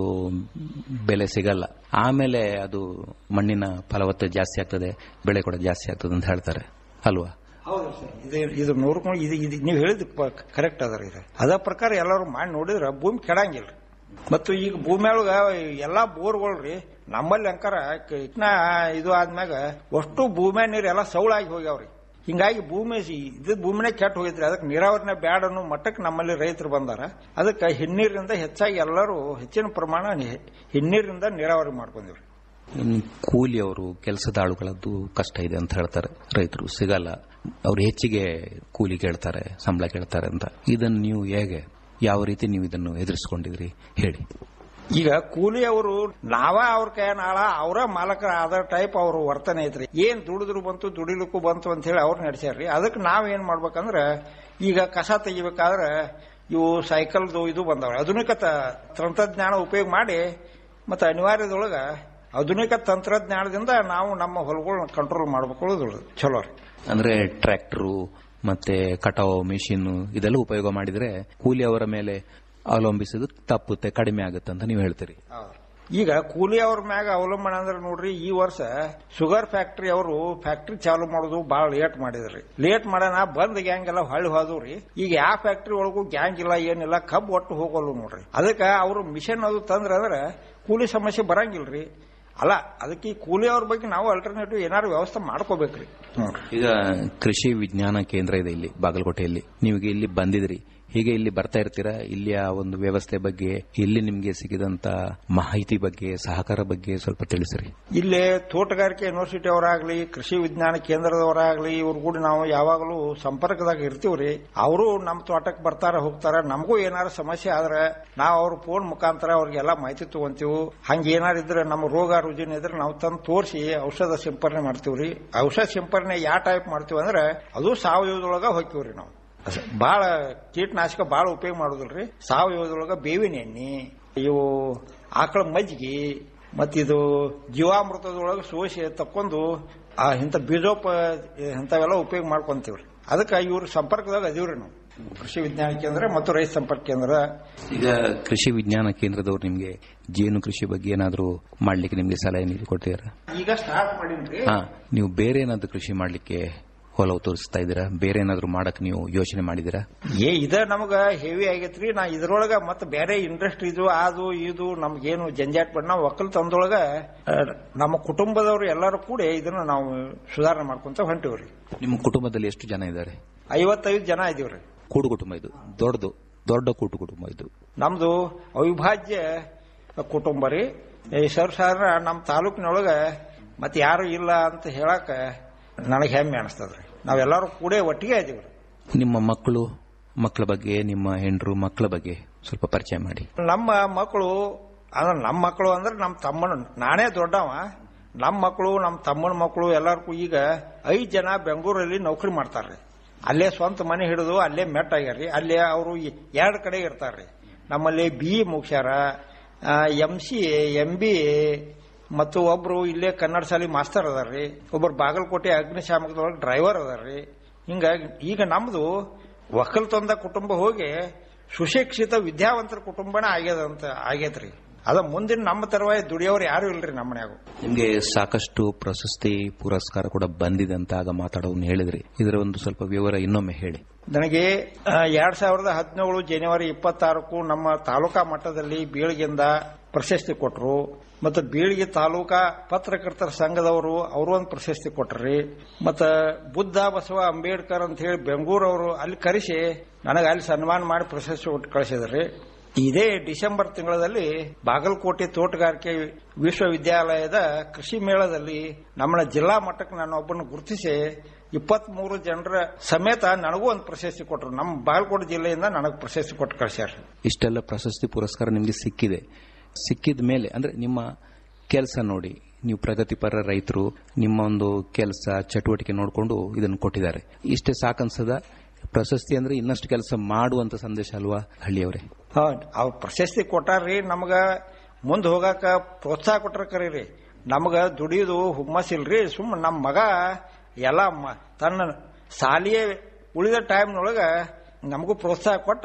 ಬೆಲೆ ಸಿಗಲ್ಲ ಆಮೇಲೆ ಅದು ಮಣ್ಣಿನ ಫಲವತ್ತತೆ ಜಾಸ್ತಿ ಆಗ್ತದೆ ಬೆಳೆ ಕೂಡ ಜಾಸ್ತಿ ಆಗ್ತದೆ ಅಂತ ಹೇಳ್ತಾರೆ ಅಲ್ವಾ ಹೌದು ಸರ್ ಇದು ಇದು ನೋಡ್ಕೊಂಡು ಇದು ಇದು ನೀವು ಹೇಳಿದ ಕರೆಕ್ಟ್ ಅದ ಇದು ಅದ ಪ್ರಕಾರ ಎಲ್ಲರೂ ಮಾಡಿ ನೋಡಿದ್ರ ಭೂಮಿ ಕೆಡಂಗಿಲ್ಲ ಮತ್ತು ಈಗ ಭೂಮಿಯೊಳಗ ಎಲ್ಲಾ ಬೋರ್ಗಳ್ರಿ ನಮ್ಮಲ್ಲಿ ಅಂಕಾರ ಇಟ್ನ ಇದು ಆದ್ಮ್ಯಾಗ ಅಷ್ಟು ಭೂಮಿ ನೀರು ಎಲ್ಲ ಸೌಳಾಗಿ ಹೋಗ್ಯಾವ್ರಿ ಹಿಂಗಾಗಿ ಭೂಮಿ ಇದು ಭೂಮಿನೇ ಕೆಟ್ಟ ಹೋಗಿದ್ರಿ ಅದಕ್ಕೆ ನೀರಾವರಿನ ಬ್ಯಾಡ ಅನ್ನೋ ಮಟ್ಟಕ್ಕೆ ನಮ್ಮಲ್ಲಿ ರೈತರು ಬಂದಾರ ಅದಕ್ಕೆ ಹಿನ್ನೀರಿನಿಂದ ಹೆಚ್ಚಾಗಿ ಎಲ್ಲರೂ ಹೆಚ್ಚಿನ ಪ್ರಮಾಣ ನಿ- ಹಿನ್ನೀರಿನಿಂದ ನೀರಾವರಿ ಮಾಡ್ಕೊಂಡಿವ್ರಿ ಇನ್ನು ಕೂಲಿಯವರು ಕೆಲಸದ ಆಳುಗಳದ್ದು ಕಷ್ಟ ಇದೆ ಅಂತ ಹೇಳ್ತಾರೆ ರೈತರು ಸಿಗಲ್ಲ ಅವ್ರು ಹೆಚ್ಚಿಗೆ ಕೂಲಿ ಕೇಳ್ತಾರೆ ಸಂಬಳ ಕೇಳ್ತಾರೆ ಅಂತ ಇದನ್ನು ನೀವು ಹೇಗೆ ಯಾವ ರೀತಿ ನೀವು ಇದನ್ನು ಎದುರಿಸ್ಕೊಂಡಿದ್ರಿ ಹೇಳಿ ಈಗ ಕೂಲಿ ಅವರು ನಾವ ಅವ್ರ ಕೈ ನಾಳ ಅವರ ಮಾಲಕರ ಆದ ಟೈಪ್ ಅವ್ರ ವರ್ತನೆ ಐತ್ರಿ ಏನ್ ದುಡಿದ್ರು ಬಂತು ದುಡಿಲಿಕ್ಕೂ ಬಂತು ಅಂತ ಹೇಳಿ ಅವ್ರು ನಡೆಸ್ಯಾರ್ರಿ ಅದಕ್ಕೆ ನಾವ್ ಏನ್ ಮಾಡ್ಬೇಕಂದ್ರ ಈಗ ಕಸ ತೆಗಿಬೇಕಾದ್ರೆ ಇವು ಸೈಕಲ್ದು ಇದು ಬಂದವ ಆಧುನಿಕ ತ- ತಂತ್ರಜ್ಞಾನ ಉಪಯೋಗ ಮಾಡಿ ಮತ್ತೆ ಅನಿವಾರ್ಯದೊಳಗ ಆಧುನಿಕ ತಂತ್ರಜ್ಞಾನದಿಂದ ನಾವು ನಮ್ಮ ಹೊಲಗಳನ್ನ ಕಂಟ್ರೋಲ್ ಮಾಡ್ಬೇಕು ಚಲೋ ರೀ ಅಂದ್ರೆ ಟ್ರ್ಯಾಕ್ಟರು ಮತ್ತೆ ಕಟಾವು ಮಿಷಿನ್ ಇದೆಲ್ಲ ಉಪಯೋಗ ಮಾಡಿದ್ರೆ ಕೂಲಿ ಅವರ ಮೇಲೆ ಅವಲಂಬಿಸೋದು ತಪ್ಪುತ್ತೆ ಕಡಿಮೆ ಆಗುತ್ತೆ ಅಂತ ನೀವು ಹೇಳ್ತೀರಿ ಈಗ ಕೂಲಿ ಅವ್ರ ಮ್ಯಾಗ ಅವಲಂಬನೆ ಅಂದ್ರೆ ನೋಡ್ರಿ ಈ ವರ್ಷ ಶುಗರ್ ಫ್ಯಾಕ್ಟರಿ ಅವರು ಫ್ಯಾಕ್ಟರಿ ಚಾಲು ಮಾಡೋದು ಬಹಳ ಲೇಟ್ ಮಾಡಿದ್ರಿ ಲೇಟ್ ಮಾಡೋಣ ಬಂದ್ ಗ್ಯಾಂಗ್ ಎಲ್ಲ ಹೊಳ್ಳಿ ಹೋದವ್ರಿ ಈಗ ಯಾವ ಫ್ಯಾಕ್ಟರಿ ಒಳಗೂ ಗ್ಯಾಂಗ್ ಇಲ್ಲ ಏನಿಲ್ಲ ಕಬ್ಬು ಒಟ್ಟು ಹೋಗೋಲ್ಲ ನೋಡ್ರಿ ಅದಕ್ಕೆ ಅವರು ಮಿಷನ್ ಅದು ತಂದ್ರ ಅಂದ್ರೆ ಕೂಲಿ ಸಮಸ್ಯೆ ಬರಂಗಿಲ್ರಿ ಅಲ್ಲ ಅದಕ್ಕೆ ಈ ಕೂಲಿ ಅವ್ರ ಬಗ್ಗೆ ನಾವು ಅಲ್ಟರ್ನೇಟಿವ್ ಏನಾದ್ರು ವ್ಯವಸ್ಥೆ ಮಾಡ್ಕೋಬೇಕ್ರಿ ಈಗ ಕೃಷಿ ವಿಜ್ಞಾನ ಕೇಂದ್ರ ಇದೆ ಇಲ್ಲಿ ಬಾಗಲಕೋಟೆಯಲ್ಲಿ ನೀವು ಇಲ್ಲಿ ಬಂದಿದ್ರಿ ಹೀಗೆ ಇಲ್ಲಿ ಬರ್ತಾ ಇರ್ತೀರಾ ಇಲ್ಲಿಯ ಒಂದು ವ್ಯವಸ್ಥೆ ಬಗ್ಗೆ ಇಲ್ಲಿ ನಿಮ್ಗೆ ಸಿಕ್ಕಿದಂತ ಮಾಹಿತಿ ಬಗ್ಗೆ ಸಹಕಾರ ಬಗ್ಗೆ ಸ್ವಲ್ಪ ತಿಳಿಸ್ರಿ ಇಲ್ಲೇ ತೋಟಗಾರಿಕೆ ಯೂನಿವರ್ಸಿಟಿ ಅವರಾಗ್ಲಿ ಕೃಷಿ ವಿಜ್ಞಾನ ಕೇಂದ್ರದವರಾಗ್ಲಿ ಇವ್ರು ಕೂಡ ನಾವು ಯಾವಾಗಲೂ ಸಂಪರ್ಕದಾಗ ಇರ್ತೀವ್ರಿ ಅವರು ನಮ್ಮ ತೋಟಕ್ಕೆ ಬರ್ತಾರ ಹೋಗ್ತಾರ ನಮಗೂ ಏನಾರ ಸಮಸ್ಯೆ ಆದ್ರೆ ನಾವು ಅವ್ರ ಫೋನ್ ಮುಖಾಂತರ ಅವ್ರಿಗೆಲ್ಲ ಮಾಹಿತಿ ತಗೊಂತೀವಿ ಹಂಗ ಏನಾರ ಇದ್ರೆ ನಮ್ಮ ರೋಗ ರುಜಿನ ಇದ್ರೆ ನಾವು ತಂದು ತೋರಿಸಿ ಔಷಧ ಸಿಂಪರಣೆ ಮಾಡ್ತೀವ್ರಿ ಔಷಧ ಸಿಂಪರಣೆ ಯಾವ ಟೈಪ್ ಮಾಡ್ತೀವಿ ಅಂದ್ರೆ ಅದು ಸಾವಯವದೊಳಗ ಹೋಗ್ತೀವ್ರಿ ನಾವು ಬಹಳ ಕೀಟನಾಶಕ ಬಹಳ ಉಪಯೋಗ ಮಾಡೋದಿಲ್ರಿ ಸಾವಯವದೊಳಗ ಬೇವಿನ ಎಣ್ಣೆ ಇವು ಆಕಳ ಮಜ್ಜಿಗೆ ಮತ್ತಿದು ಜೀವಾಮೃತದೊಳಗೆ ಸೋಸಿ ತಕ್ಕೊಂಡು ಆ ಇಂಥ ಬೀಜೋಪ ಇಂಥವೆಲ್ಲ ಉಪಯೋಗ ಮಾಡ್ಕೊಂತೀವ್ರಿ ಅದಕ್ಕೆ ಇವ್ರ ಸಂಪರ್ಕದಾಗ ಅದೀವ್ರಿ ನಾವು ಕೃಷಿ ವಿಜ್ಞಾನ ಕೇಂದ್ರ ಮತ್ತು ರೈತ ಸಂಪರ್ಕ ಕೇಂದ್ರ ಈಗ ಕೃಷಿ ವಿಜ್ಞಾನ ಕೇಂದ್ರದವ್ರು ನಿಮ್ಗೆ ಜೇನು ಕೃಷಿ ಬಗ್ಗೆ ಏನಾದರೂ ಮಾಡ್ಲಿಕ್ಕೆ ನಿಮ್ಗೆ ಸಲಹೆ ನೀಡಿ ಕೊಟ್ಟಿದ್ದಾರೆ ಈಗ ಸ್ಟಾರ್ಟ್ ಮಾಡೀನ್ರಿ ಹಾ ನೀವು ಬೇರೆ ಏನಾದ್ರು ಕೃಷಿ ಮಾಡ್ಲಿಕ್ಕೆ ಒಲವು ತೋರಿಸ್ತಾ ಇದ್ದೀರಾ ಬೇರೆ ಏನಾದ್ರು ಮಾಡಕ್ ನೀವು ಯೋಚನೆ ಮಾಡಿದ್ದೀರಾ ಏ ಇದ ನಮಗ ಹೆವಿ ಆಗೈತ್ರಿ ನಾ ಇದ್ರೊಳಗ ಮತ್ತೆ ಬೇರೆ ಇಂಡಸ್ಟ್ರಿ ಇದು ಅದು ಇದು ನಮ್ಗೇನು ಜಂಜಾಟ್ ಬೇಡ ನಾವು ಒಕ್ಕಲ್ತನದೊಳಗ ಆ, ನಮ್ಮ ಕುಟುಂಬದವರು ಎಲ್ಲರೂ ಕೂಡ ಇದನ್ನ ನಾವು ಸುಧಾರಣೆ ಮಾಡ್ಕೊಂತ ಹೊಂಟಿವ್ರಿ ನಿಮ್ಮ ಕುಟುಂಬದಲ್ಲಿ ಎಷ್ಟು ಜನ ಇದ್ದಾರೆ ಐವತ್ತೈದು ಜನ ಇದೀವ್ರಿ ಕೂಡು ಕುಟುಂಬ ಇದು ದೊಡ್ಡದು ದೊಡ್ಡ ಕೂಟು ಕುಟುಂಬ ಇದು ನಮ್ದು ಅವಿಭಾಜ್ಯ ಕುಟುಂಬ ರೀ ಈ ಸರ್ವಸಾಧಾರಣ ನಮ್ಮ ತಾಲೂಕಿನೊಳಗ ಮತ್ತೆ ಯಾರು ಇಲ್ಲ ಅಂತ ಹೇಳಕ ನನಗೆ ಹೆಮ್ಮೆ ಅನಿಸ್ತದ್ರಿ ನಾವೆಲ್ಲರೂ ಕೂಡ ಒಟ್ಟಿಗೆ ಇದೀವ್ರಿ ನಿಮ್ಮ ಮಕ್ಕಳು ಮಕ್ಕಳ ಬಗ್ಗೆ ನಿಮ್ಮ ಹೆಂಡರು ಮಕ್ಕಳ ಬಗ್ಗೆ ಸ್ವಲ್ಪ ಪರಿಚಯ ಮಾಡಿ ನಮ್ಮ ಮಕ್ಕಳು ಅಂದ್ರೆ ನಮ್ಮ ಮಕ್ಕಳು ಅಂದ್ರೆ ನಮ್ಮ ತಮ್ಮನ ನಾನೇ ದೊಡ್ಡವ ನಮ್ಮ ಮಕ್ಕಳು ನಮ್ಮ ತಮ್ಮನ ಮಕ್ಕಳು ಎಲ್ಲರಿಗೂ ಈಗ ಐದು ಜನ ಬೆಂಗಳೂರಲ್ಲಿ ನೌಕರಿ ಮಾಡ್ತಾರ್ರಿ ಅಲ್ಲೇ ಸ್ವಂತ ಮನೆ ಹಿಡಿದು ಅಲ್ಲೇ ಮೆಟ್ ಆಗ್ಯಾರ್ರಿ ಅಲ್ಲೇ ಅವರು ಎರಡು ಕಡೆ ಇರ್ತಾರ್ರಿ ನಮ್ಮಲ್ಲಿ ಬಿ ಇ ಮುಗ್ಸ್ಯಾರ M C M B A ಮತ್ತು ಒಬ್ರು ಇಲ್ಲೇ ಕನ್ನಡ ಶಾಲೆ ಮಾಸ್ತರ್ ಅದಾರ್ರಿ ಒಬ್ರು ಬಾಗಲಕೋಟೆ ಅಗ್ನಿಶಾಮಕದೊಳಗೆ ಡ್ರೈವರ್ ಅದಾರ್ರಿ ಹಿಂಗಾಗಿ ಈಗ ನಮ್ದು ಒಕ್ಕಲ್ತೊಂದ ಕುಟುಂಬ ಹೋಗಿ ಸುಶಿಕ್ಷಿತ ವಿದ್ಯಾವಂತರ ಕುಟುಂಬನೇ ಆಗ್ಯದ ಅಂತ ಆಗೈತ್ರಿ ಅದ ಮುಂದಿನ ನಮ್ಮ ತರವಾಯ ದುಡಿಯೋರು ಯಾರು ಇಲ್ರಿ ನಮ್ಮ ಮನ್ಯಾಗ ನಿಮ್ಗೆ ಸಾಕಷ್ಟು ಪ್ರಶಸ್ತಿ ಪುರಸ್ಕಾರ ಕೂಡ ಬಂದಿದೆ ಅಂತ ಆಗ ಮಾತಾಡೋನ್ ಹೇಳಿದ್ರಿ ಇದರ ಒಂದು ಸ್ವಲ್ಪ ವಿವರ ಇನ್ನೊಮ್ಮೆ ಹೇಳಿ ನನಗೆ ಆ, ಎರಡ್ ಸಾವಿರದ ಹದಿನೇಳು ಜನವರಿ ಇಪ್ಪತ್ತಾರಕ್ಕೂ ನಮ್ಮ ತಾಲೂಕಾ ಮಟ್ಟದಲ್ಲಿ ಬೀಳಿಗೆಯಿಂದ ಪ್ರಶಸ್ತಿ ಕೊಟ್ಟರು ಮತ್ತು ಬೀಳಿಗೆ ತಾಲೂಕಾ ಪತ್ರಕರ್ತರ ಸಂಘದವರು ಅವರು ಒಂದು ಪ್ರಶಸ್ತಿ ಕೊಟ್ರಿ ಮತ್ತ ಬುದ್ಧ ಬಸವ ಅಂಬೇಡ್ಕರ್ ಅಂತ ಹೇಳಿ ಬೆಂಗಳೂರವರು ಅಲ್ಲಿ ಕರೆಸಿ ನನಗೆ ಅಲ್ಲಿ ಸನ್ಮಾನ ಮಾಡಿ ಪ್ರಶಸ್ತಿ ಕೊಟ್ಟು ಕಳಿಸಿದ್ರಿ ಇದೇ ಡಿಸೆಂಬರ್ ತಿಂಗಳಲ್ಲಿ ಬಾಗಲಕೋಟೆ ತೋಟಗಾರಿಕೆ ವಿಶ್ವವಿದ್ಯಾಲಯದ ಕೃಷಿ ಮೇಳದಲ್ಲಿ ನಮ್ಮ ಜಿಲ್ಲಾ ಮಟ್ಟಕ್ಕೆ ನಾನು ಒಬ್ಬನ ಗುರುತಿಸಿ ಇಪ್ಪತ್ತ್ ಮೂರು ಜನರ ಸಮೇತ ನನಗೂ ಒಂದು ಪ್ರಶಸ್ತಿ ಕೊಟ್ಟರು ನಮ್ಮ ಬಾಗಲಕೋಟೆ ಜಿಲ್ಲೆಯಿಂದ ನನಗೆ ಪ್ರಶಸ್ತಿ ಕೊಟ್ಟು ಕಳಿಸ್ಯಾರ ಇಷ್ಟೆಲ್ಲ ಪ್ರಶಸ್ತಿ ಪುರಸ್ಕಾರ ನಿಮ್ಗೆ ಸಿಕ್ಕಿದೆ ಸಿಕ್ಕಿದ ಮೇಲೆ ಅಂದ್ರೆ ನಿಮ್ಮ ಕೆಲಸ ನೋಡಿ ನೀವು ಪ್ರಗತಿಪರ ರೈತರು ನಿಮ್ಮ ಒಂದು ಕೆಲಸ ಚಟುವಟಿಕೆ ನೋಡಿಕೊಂಡು ಇದನ್ನು ಕೊಟ್ಟಿದ್ದಾರೆ ಇಷ್ಟೇ ಸಾಕನ್ಸದ ಪ್ರಶಸ್ತಿ ಅಂದ್ರೆ ಇನ್ನಷ್ಟು ಕೆಲಸ ಮಾಡುವಂತ ಸಂದೇಶ ಅಲ್ವಾ ಹಳ್ಳಿಯವರೇ ಅವ್ರ ಪ್ರಶಸ್ತಿ ಕೊಟ್ಟಾರ್ರಿ ನಮಗ ಮುಂದೆ ಹೋಗಾಕ ಪ್ರೋತ್ಸಾಹ ಕೊಟ್ರ ಕರೀರಿ ನಮಗ ದುಡಿಯೋದು ಹುಮ್ಮಸ್ಸಿಲ್ರಿ ಸುಮ್ ನಮ್ಮ ಮಗ ಎಲ್ಲ ಮ- ತನ್ನ ಸಾಲಿಯೇ ಉಳಿದ ಟೈಮ್ನೊಳಗ ನಮಗೂ ಪ್ರೋತ್ಸಾಹ ಕೊಟ್ಟ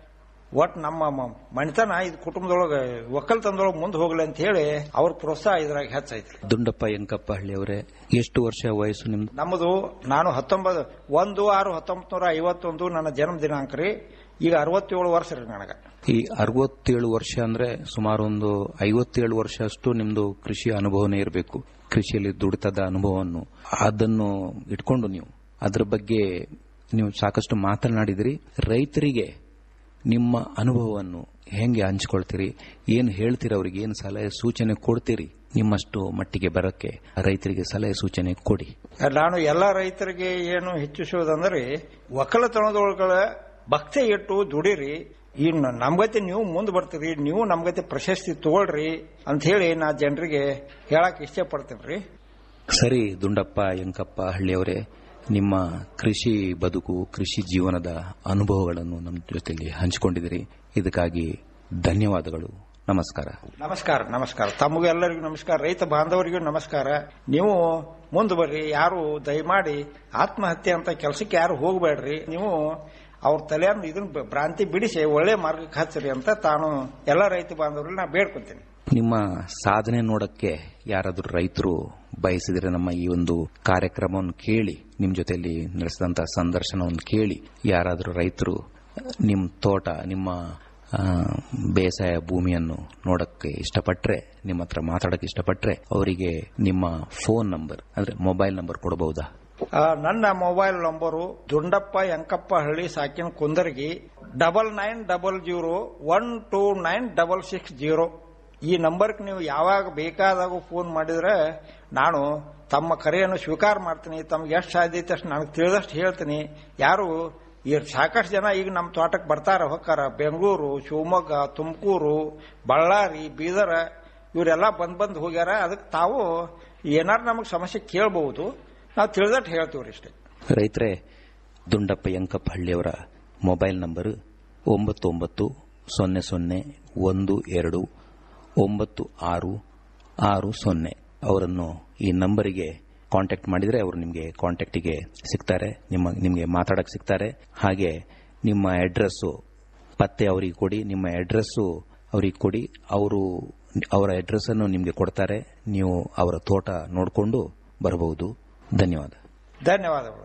ಒಟ್ ನಮ್ಮ ಮ- ಮಣಿತನ ಇದು ಕುಟುಂಬದೊಳಗ ಒಕ್ಕಲ್ತನದೊಳಗೆ ಮುಂದೆ ಹೋಗ್ಲಿ ಅಂತ ಹೇಳಿ ಅವ್ರ ಪ್ರೋತ್ಸಾಹ ಇದ್ರಾಗ ಹೆಚ್ಚೈತ್ರಿ ದುಂಡಪ್ಪ ಯಂಕಪ್ಪ ಹಳ್ಳಿಯವರೇ ಎಷ್ಟು ವರ್ಷ ವಯಸ್ಸು ನಿಮ್ದು ನಮ್ಮದು ನಾನು ಹತ್ತೊಂಬತ್ತು ಒಂದು ಆರು ಹತ್ತೊಂಬತ್ತು ನೂರ ಐವತ್ತೊಂದು ನನ್ನ ಜನ್ಮ ದಿನಾಂಕ ರೀ ಈಗ ಅರವತ್ತೇಳು ವರ್ಷ ರೀ ನನಗ ಈ ಅರವತ್ತೇಳು ವರ್ಷ ಅಂದ್ರೆ ಸುಮಾರು ಒಂದು ಐವತ್ತೇಳು ವರ್ಷ ಅಷ್ಟು ನಿಮ್ದು ಕೃಷಿ ಅನುಭವನೇ ಇರಬೇಕು ಕೃಷಿಯಲ್ಲಿ ದುಡಿತದ ಅನುಭವವನ್ನು ಅದನ್ನು ಇಟ್ಕೊಂಡು ನೀವು ಅದ್ರ ಬಗ್ಗೆ ನೀವು ಸಾಕಷ್ಟು ಮಾತನಾಡಿದ್ರಿ ರೈತರಿಗೆ ನಿಮ್ಮ ಅನುಭವವನ್ನು ಹೆಂಗೆ ಹಂಚ್ಕೊಳ್ತೀರಿ ಏನು ಹೇಳ್ತೀರಿ ಅವರಿಗೆ ಏನು ಸಲಹೆ ಸೂಚನೆ ಕೊಡ್ತೀರಿ ನಿಮ್ಮಷ್ಟು ಮಟ್ಟಿಗೆ ಬರಕ್ಕೆ ರೈತರಿಗೆ ಸಲಹೆ ಸೂಚನೆ ಕೊಡಿ ನಾನು ಎಲ್ಲ ರೈತರಿಗೆ ಏನು ಹೆಚ್ಚಿಸುವುದಂದ್ರೆ ಒಕ್ಕಲತನದೊಳಗಳ ಭಕ್ತಿ ಇಟ್ಟು ದುಡಿರಿ ಇನ್ನು ನಮ್ಗತಿ ನೀವು ಮುಂದೆ ಬರ್ತೀರಿ ನೀವು ನಮ್ಗತಿ ಪ್ರಶಸ್ತಿ ತಗೊಳ್ರಿ ಅಂತ ಹೇಳಿ ನಾ ಜನರಿಗೆ ಹೇಳಕ್ ಇಷ್ಟಪಡ್ತೀನಿ ರೀ ಸರಿ ದುಂಡಪ್ಪ ಯಂಕಪ್ಪ ಹಳ್ಳಿಯವರೇ ನಿಮ್ಮ ಕೃಷಿ ಬದುಕು ಕೃಷಿ ಜೀವನದ ಅನುಭವಗಳನ್ನು ನಮ್ಮ ಜೊತೆಲಿ ಹಂಚಿಕೊಂಡಿದ್ದೀರಿ ಇದಕ್ಕಾಗಿ ಧನ್ಯವಾದಗಳು ನಮಸ್ಕಾರ ನಮಸ್ಕಾರ ನಮಸ್ಕಾರ ತಮಗೂ ಎಲ್ಲರಿಗೂ ನಮಸ್ಕಾರ ರೈತ ಬಾಂಧವರಿಗೂ ನಮಸ್ಕಾರ ನೀವು ಮುಂದೆ ಬರ್ರಿ ಯಾರು ದಯಮಾಡಿ ಆತ್ಮಹತ್ಯೆ ಅಂತ ಕೆಲಸಕ್ಕೆ ಯಾರು ಹೋಗಬೇಡ್ರಿ ನೀವು ಅವ್ರ ತಲೆಯನ್ನು ಇದನ್ನ ಭ್ರಾಂತಿ ಬಿಡಿಸಿ ಒಳ್ಳೆ ಮಾರ್ಗಕ್ಕೆ ಹಚ್ಚರಿ ಅಂತ ತಾನು ಎಲ್ಲ ರೈತ ಬಾಂಧವರಲ್ಲಿ ನಾ ಬೇಡ್ಕೊಂತೀನಿ ನಿಮ್ಮ ಸಾಧನೆ ನೋಡಕ್ಕೆ ಯಾರಾದರೂ ರೈತರು ಬಯಸಿದರೆ ನಮ್ಮ ಈ ಒಂದು ಕಾರ್ಯಕ್ರಮವನ್ನು ಕೇಳಿ ನಿಮ್ಮ ಜೊತೆಯಲ್ಲಿ ನಡೆಸಿದಂತಹ ಸಂದರ್ಶನವನ್ನು ಕೇಳಿ ಯಾರಾದರೂ ರೈತರು ನಿಮ್ಮ ತೋಟ ನಿಮ್ಮ ಆ, ಬೇಸಾಯ ಭೂಮಿಯನ್ನು ನೋಡಕ್ಕೆ ಇಷ್ಟಪಟ್ರೆ ನಿಮ್ಮ ಹತ್ರ ಮಾತಾಡಕ್ಕೆ ಇಷ್ಟಪಟ್ರೆ ಅವರಿಗೆ ನಿಮ್ಮ ಫೋನ್ ನಂಬರ್ ಅಂದ್ರೆ ಮೊಬೈಲ್ ನಂಬರ್ ಕೊಡಬಹುದಾ ಆ, ನನ್ನ ಮೊಬೈಲ್ ನಂಬರು ದುಂಡಪ್ಪ ಯಂಕಪ್ಪ ಹಳ್ಳಿ ಸಾಕಿನ Kundargi double nine double zero one two nine double six zero ಈ ನಂಬರ್ಗೆ ನೀವು ಯಾವಾಗ ಬೇಕಾದಾಗ ಫೋನ್ ಮಾಡಿದ್ರೆ ನಾನು ತಮ್ಮ ಕರೆಯನ್ನು ಸ್ವೀಕಾರ ಮಾಡ್ತೀನಿ ತಮ್ಗೆ ಎಷ್ಟು ಸಾಧ್ಯ ಐತೆ ಅಷ್ಟು ನನಗೆ ತಿಳಿದಷ್ಟು ಹೇಳ್ತೀನಿ ಯಾರು ಈ ಸಾಕಷ್ಟು ಜನ ಈಗ ನಮ್ಮ ತೋಟಕ್ಕೆ ಬರ್ತಾರ ಹೊಕ್ಕಾರ ಬೆಂಗಳೂರು ಶಿವಮೊಗ್ಗ ತುಮಕೂರು ಬಳ್ಳಾರಿ ಬೀದರ ಇವರೆಲ್ಲ ಬಂದ್ ಬಂದ್ ಹೋಗ್ಯಾರ ಅದಕ್ಕೆ ತಾವು ಏನಾರು ನಮಗೆ ಸಮಸ್ಯೆ ಕೇಳಬಹುದು ನಾವು ತಿಳಿದಟ್ಟು ಹೇಳ್ತೀವ್ರಿ ಇಷ್ಟೇ ರೈತರೇ ದುಂಡಪ್ಪ ಯಂಕಪ್ಪ ಹಳ್ಳಿಯವರ ಮೊಬೈಲ್ ನಂಬರ್ ಒಂಬತ್ತು ಒಂಬತ್ತು ಸೊನ್ನೆ ಸೊನ್ನೆ ಒಂದು ಎರಡು ಒಂಬತ್ತು ಆರು ಆರು ಸೊನ್ನೆ ಅವರನ್ನು ಈ ನಂಬರಿಗೆ ಕಾಂಟ್ಯಾಕ್ಟ್ ಮಾಡಿದರೆ ಅವರು ನಿಮಗೆ ಕಾಂಟ್ಯಾಕ್ಟಿಗೆ ಸಿಗ್ತಾರೆ ನಿಮ್ಮ ನಿಮಗೆ ಮಾತಾಡಕ್ಕೆ ಸಿಗ್ತಾರೆ ಹಾಗೆ ನಿಮ್ಮ ಅಡ್ರೆಸ್ಸು ಪತ್ತೆ ಅವರಿಗೆ ಕೊಡಿ ನಿಮ್ಮ ಅಡ್ರೆಸ್ಸು ಅವರಿಗೆ ಕೊಡಿ ಅವರು ಅವರ ಅಡ್ರೆಸ್ ಅನ್ನು ನಿಮಗೆ ಕೊಡ್ತಾರೆ ನೀವು ಅವರ ತೋಟ ನೋಡಿಕೊಂಡು ಬರಬಹುದು ಧನ್ಯವಾದ ಧನ್ಯವಾದಗಳು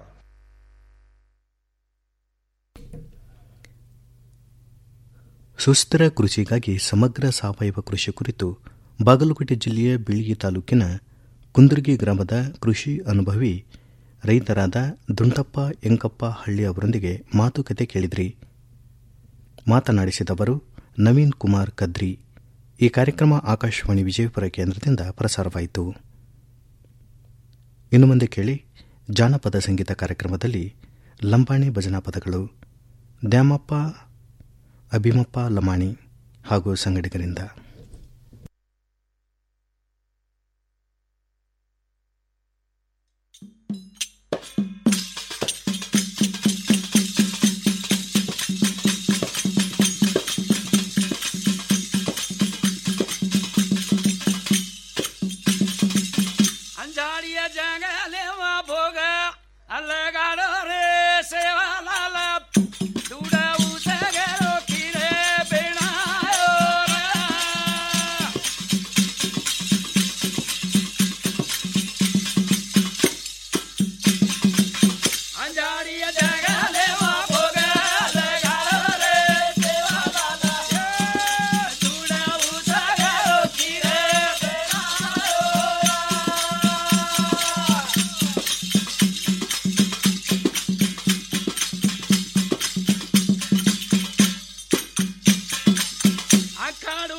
ಸುಸ್ಥಿರ ಕೃಷಿಗಾಗಿ ಸಮಗ್ರ ಸಾವಯವ ಕೃಷಿ ಕುರಿತು ಬಾಗಲಕೋಟೆ ಜಿಲ್ಲೆಯ ಬೀಳಿಗಿ ತಾಲೂಕಿನ ಕುಂದರ್ಗಿ ಗ್ರಾಮದ ಕೃಷಿ ಅನುಭವಿ ರೈತರಾದ ದುಂಡಪ್ಪ ಯಂಕಪ್ಪ ಹಳ್ಳಿ ಅವರೊಂದಿಗೆ ಮಾತುಕತೆ ಕೇಳಿದ್ರಿ ಮಾತನಾಡಿಸಿದವರು ನವೀನ್ ಕುಮಾರ್ ಕದ್ರಿ ಈ ಕಾರ್ಯಕ್ರಮ ಆಕಾಶವಾಣಿ ವಿಜಯಪುರ ಕೇಂದ್ರದಿಂದ ಪ್ರಸಾರವಾಯಿತು ಇನ್ನು ಮುಂದೆ ಕೇಳಿ ಜಾನಪದ ಸಂಗೀತ ಕಾರ್ಯಕ್ರಮದಲ್ಲಿ ಲಂಬಾಣಿ ಭಜನಾ ಪದಗಳು ದ್ಯಾಮಪ್ಪ ಅಭಿಮಪ್ಪ ಲಮಾಣಿ ಹಾಗೂ ಸಂಗಡಿಗರಿಂದ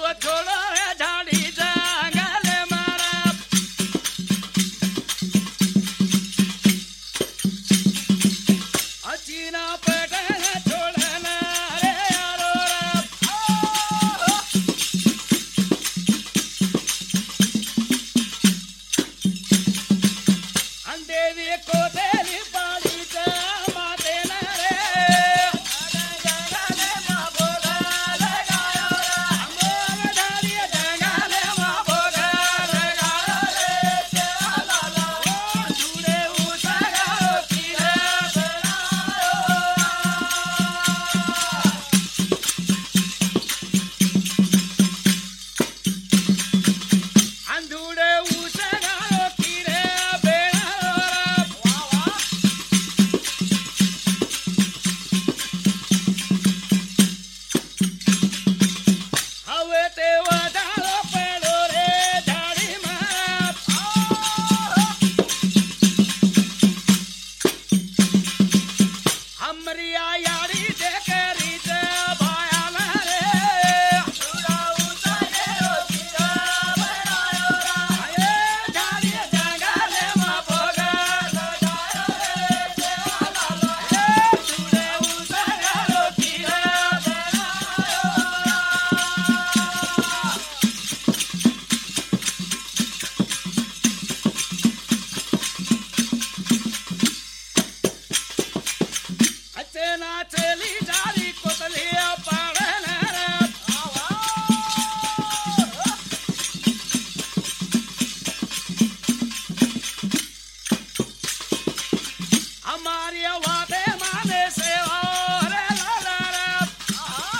छोड़ो रे झाड़ी जंगल मारा अचीना पेटन छोड़ना रे यारो अंधेरी को तेरी बाड़ी जा माते न रे ಅಂಧೂಡೆ ಉಸಗಾರೋ ಕಿರೆ ಬೇಡ હવે તે વધારો પેડો રે ઝાડી માં हमरिया यारी दे करी दे भाया रे ಅಚ್ಚೇನಾ ಚೇಲಿ ಜಾರಿ ಕೊತಲಿಯ ಪಾಡನ हमारी वादे माने से और ला ला ला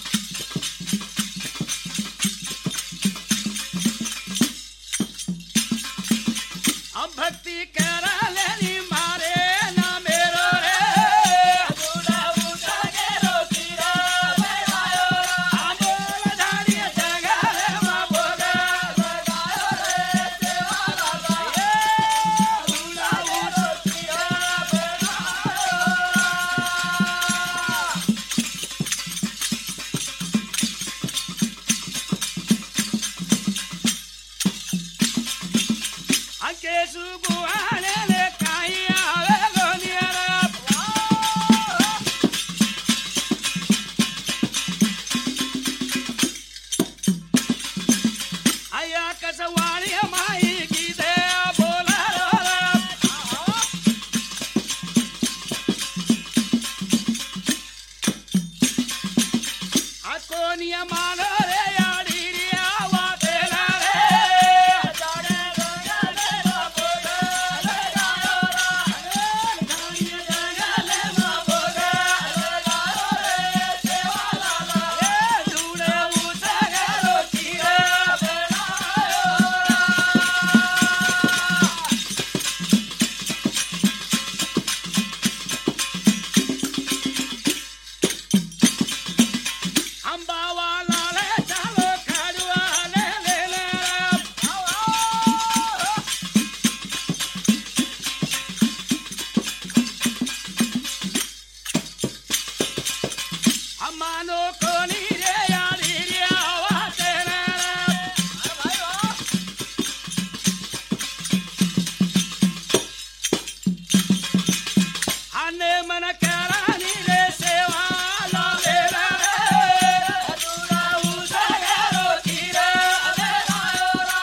हम भक्ति करा लेनी मारे ना मेरो रे बुला बुला के रोकी रा आयो हम बोल जानी जगा रे मा बोगा लगायो रे देवा बाबा ये बुला रोकी रा anche su guane le caia vergogniera Aya kasawani mai gide bola Akonia manore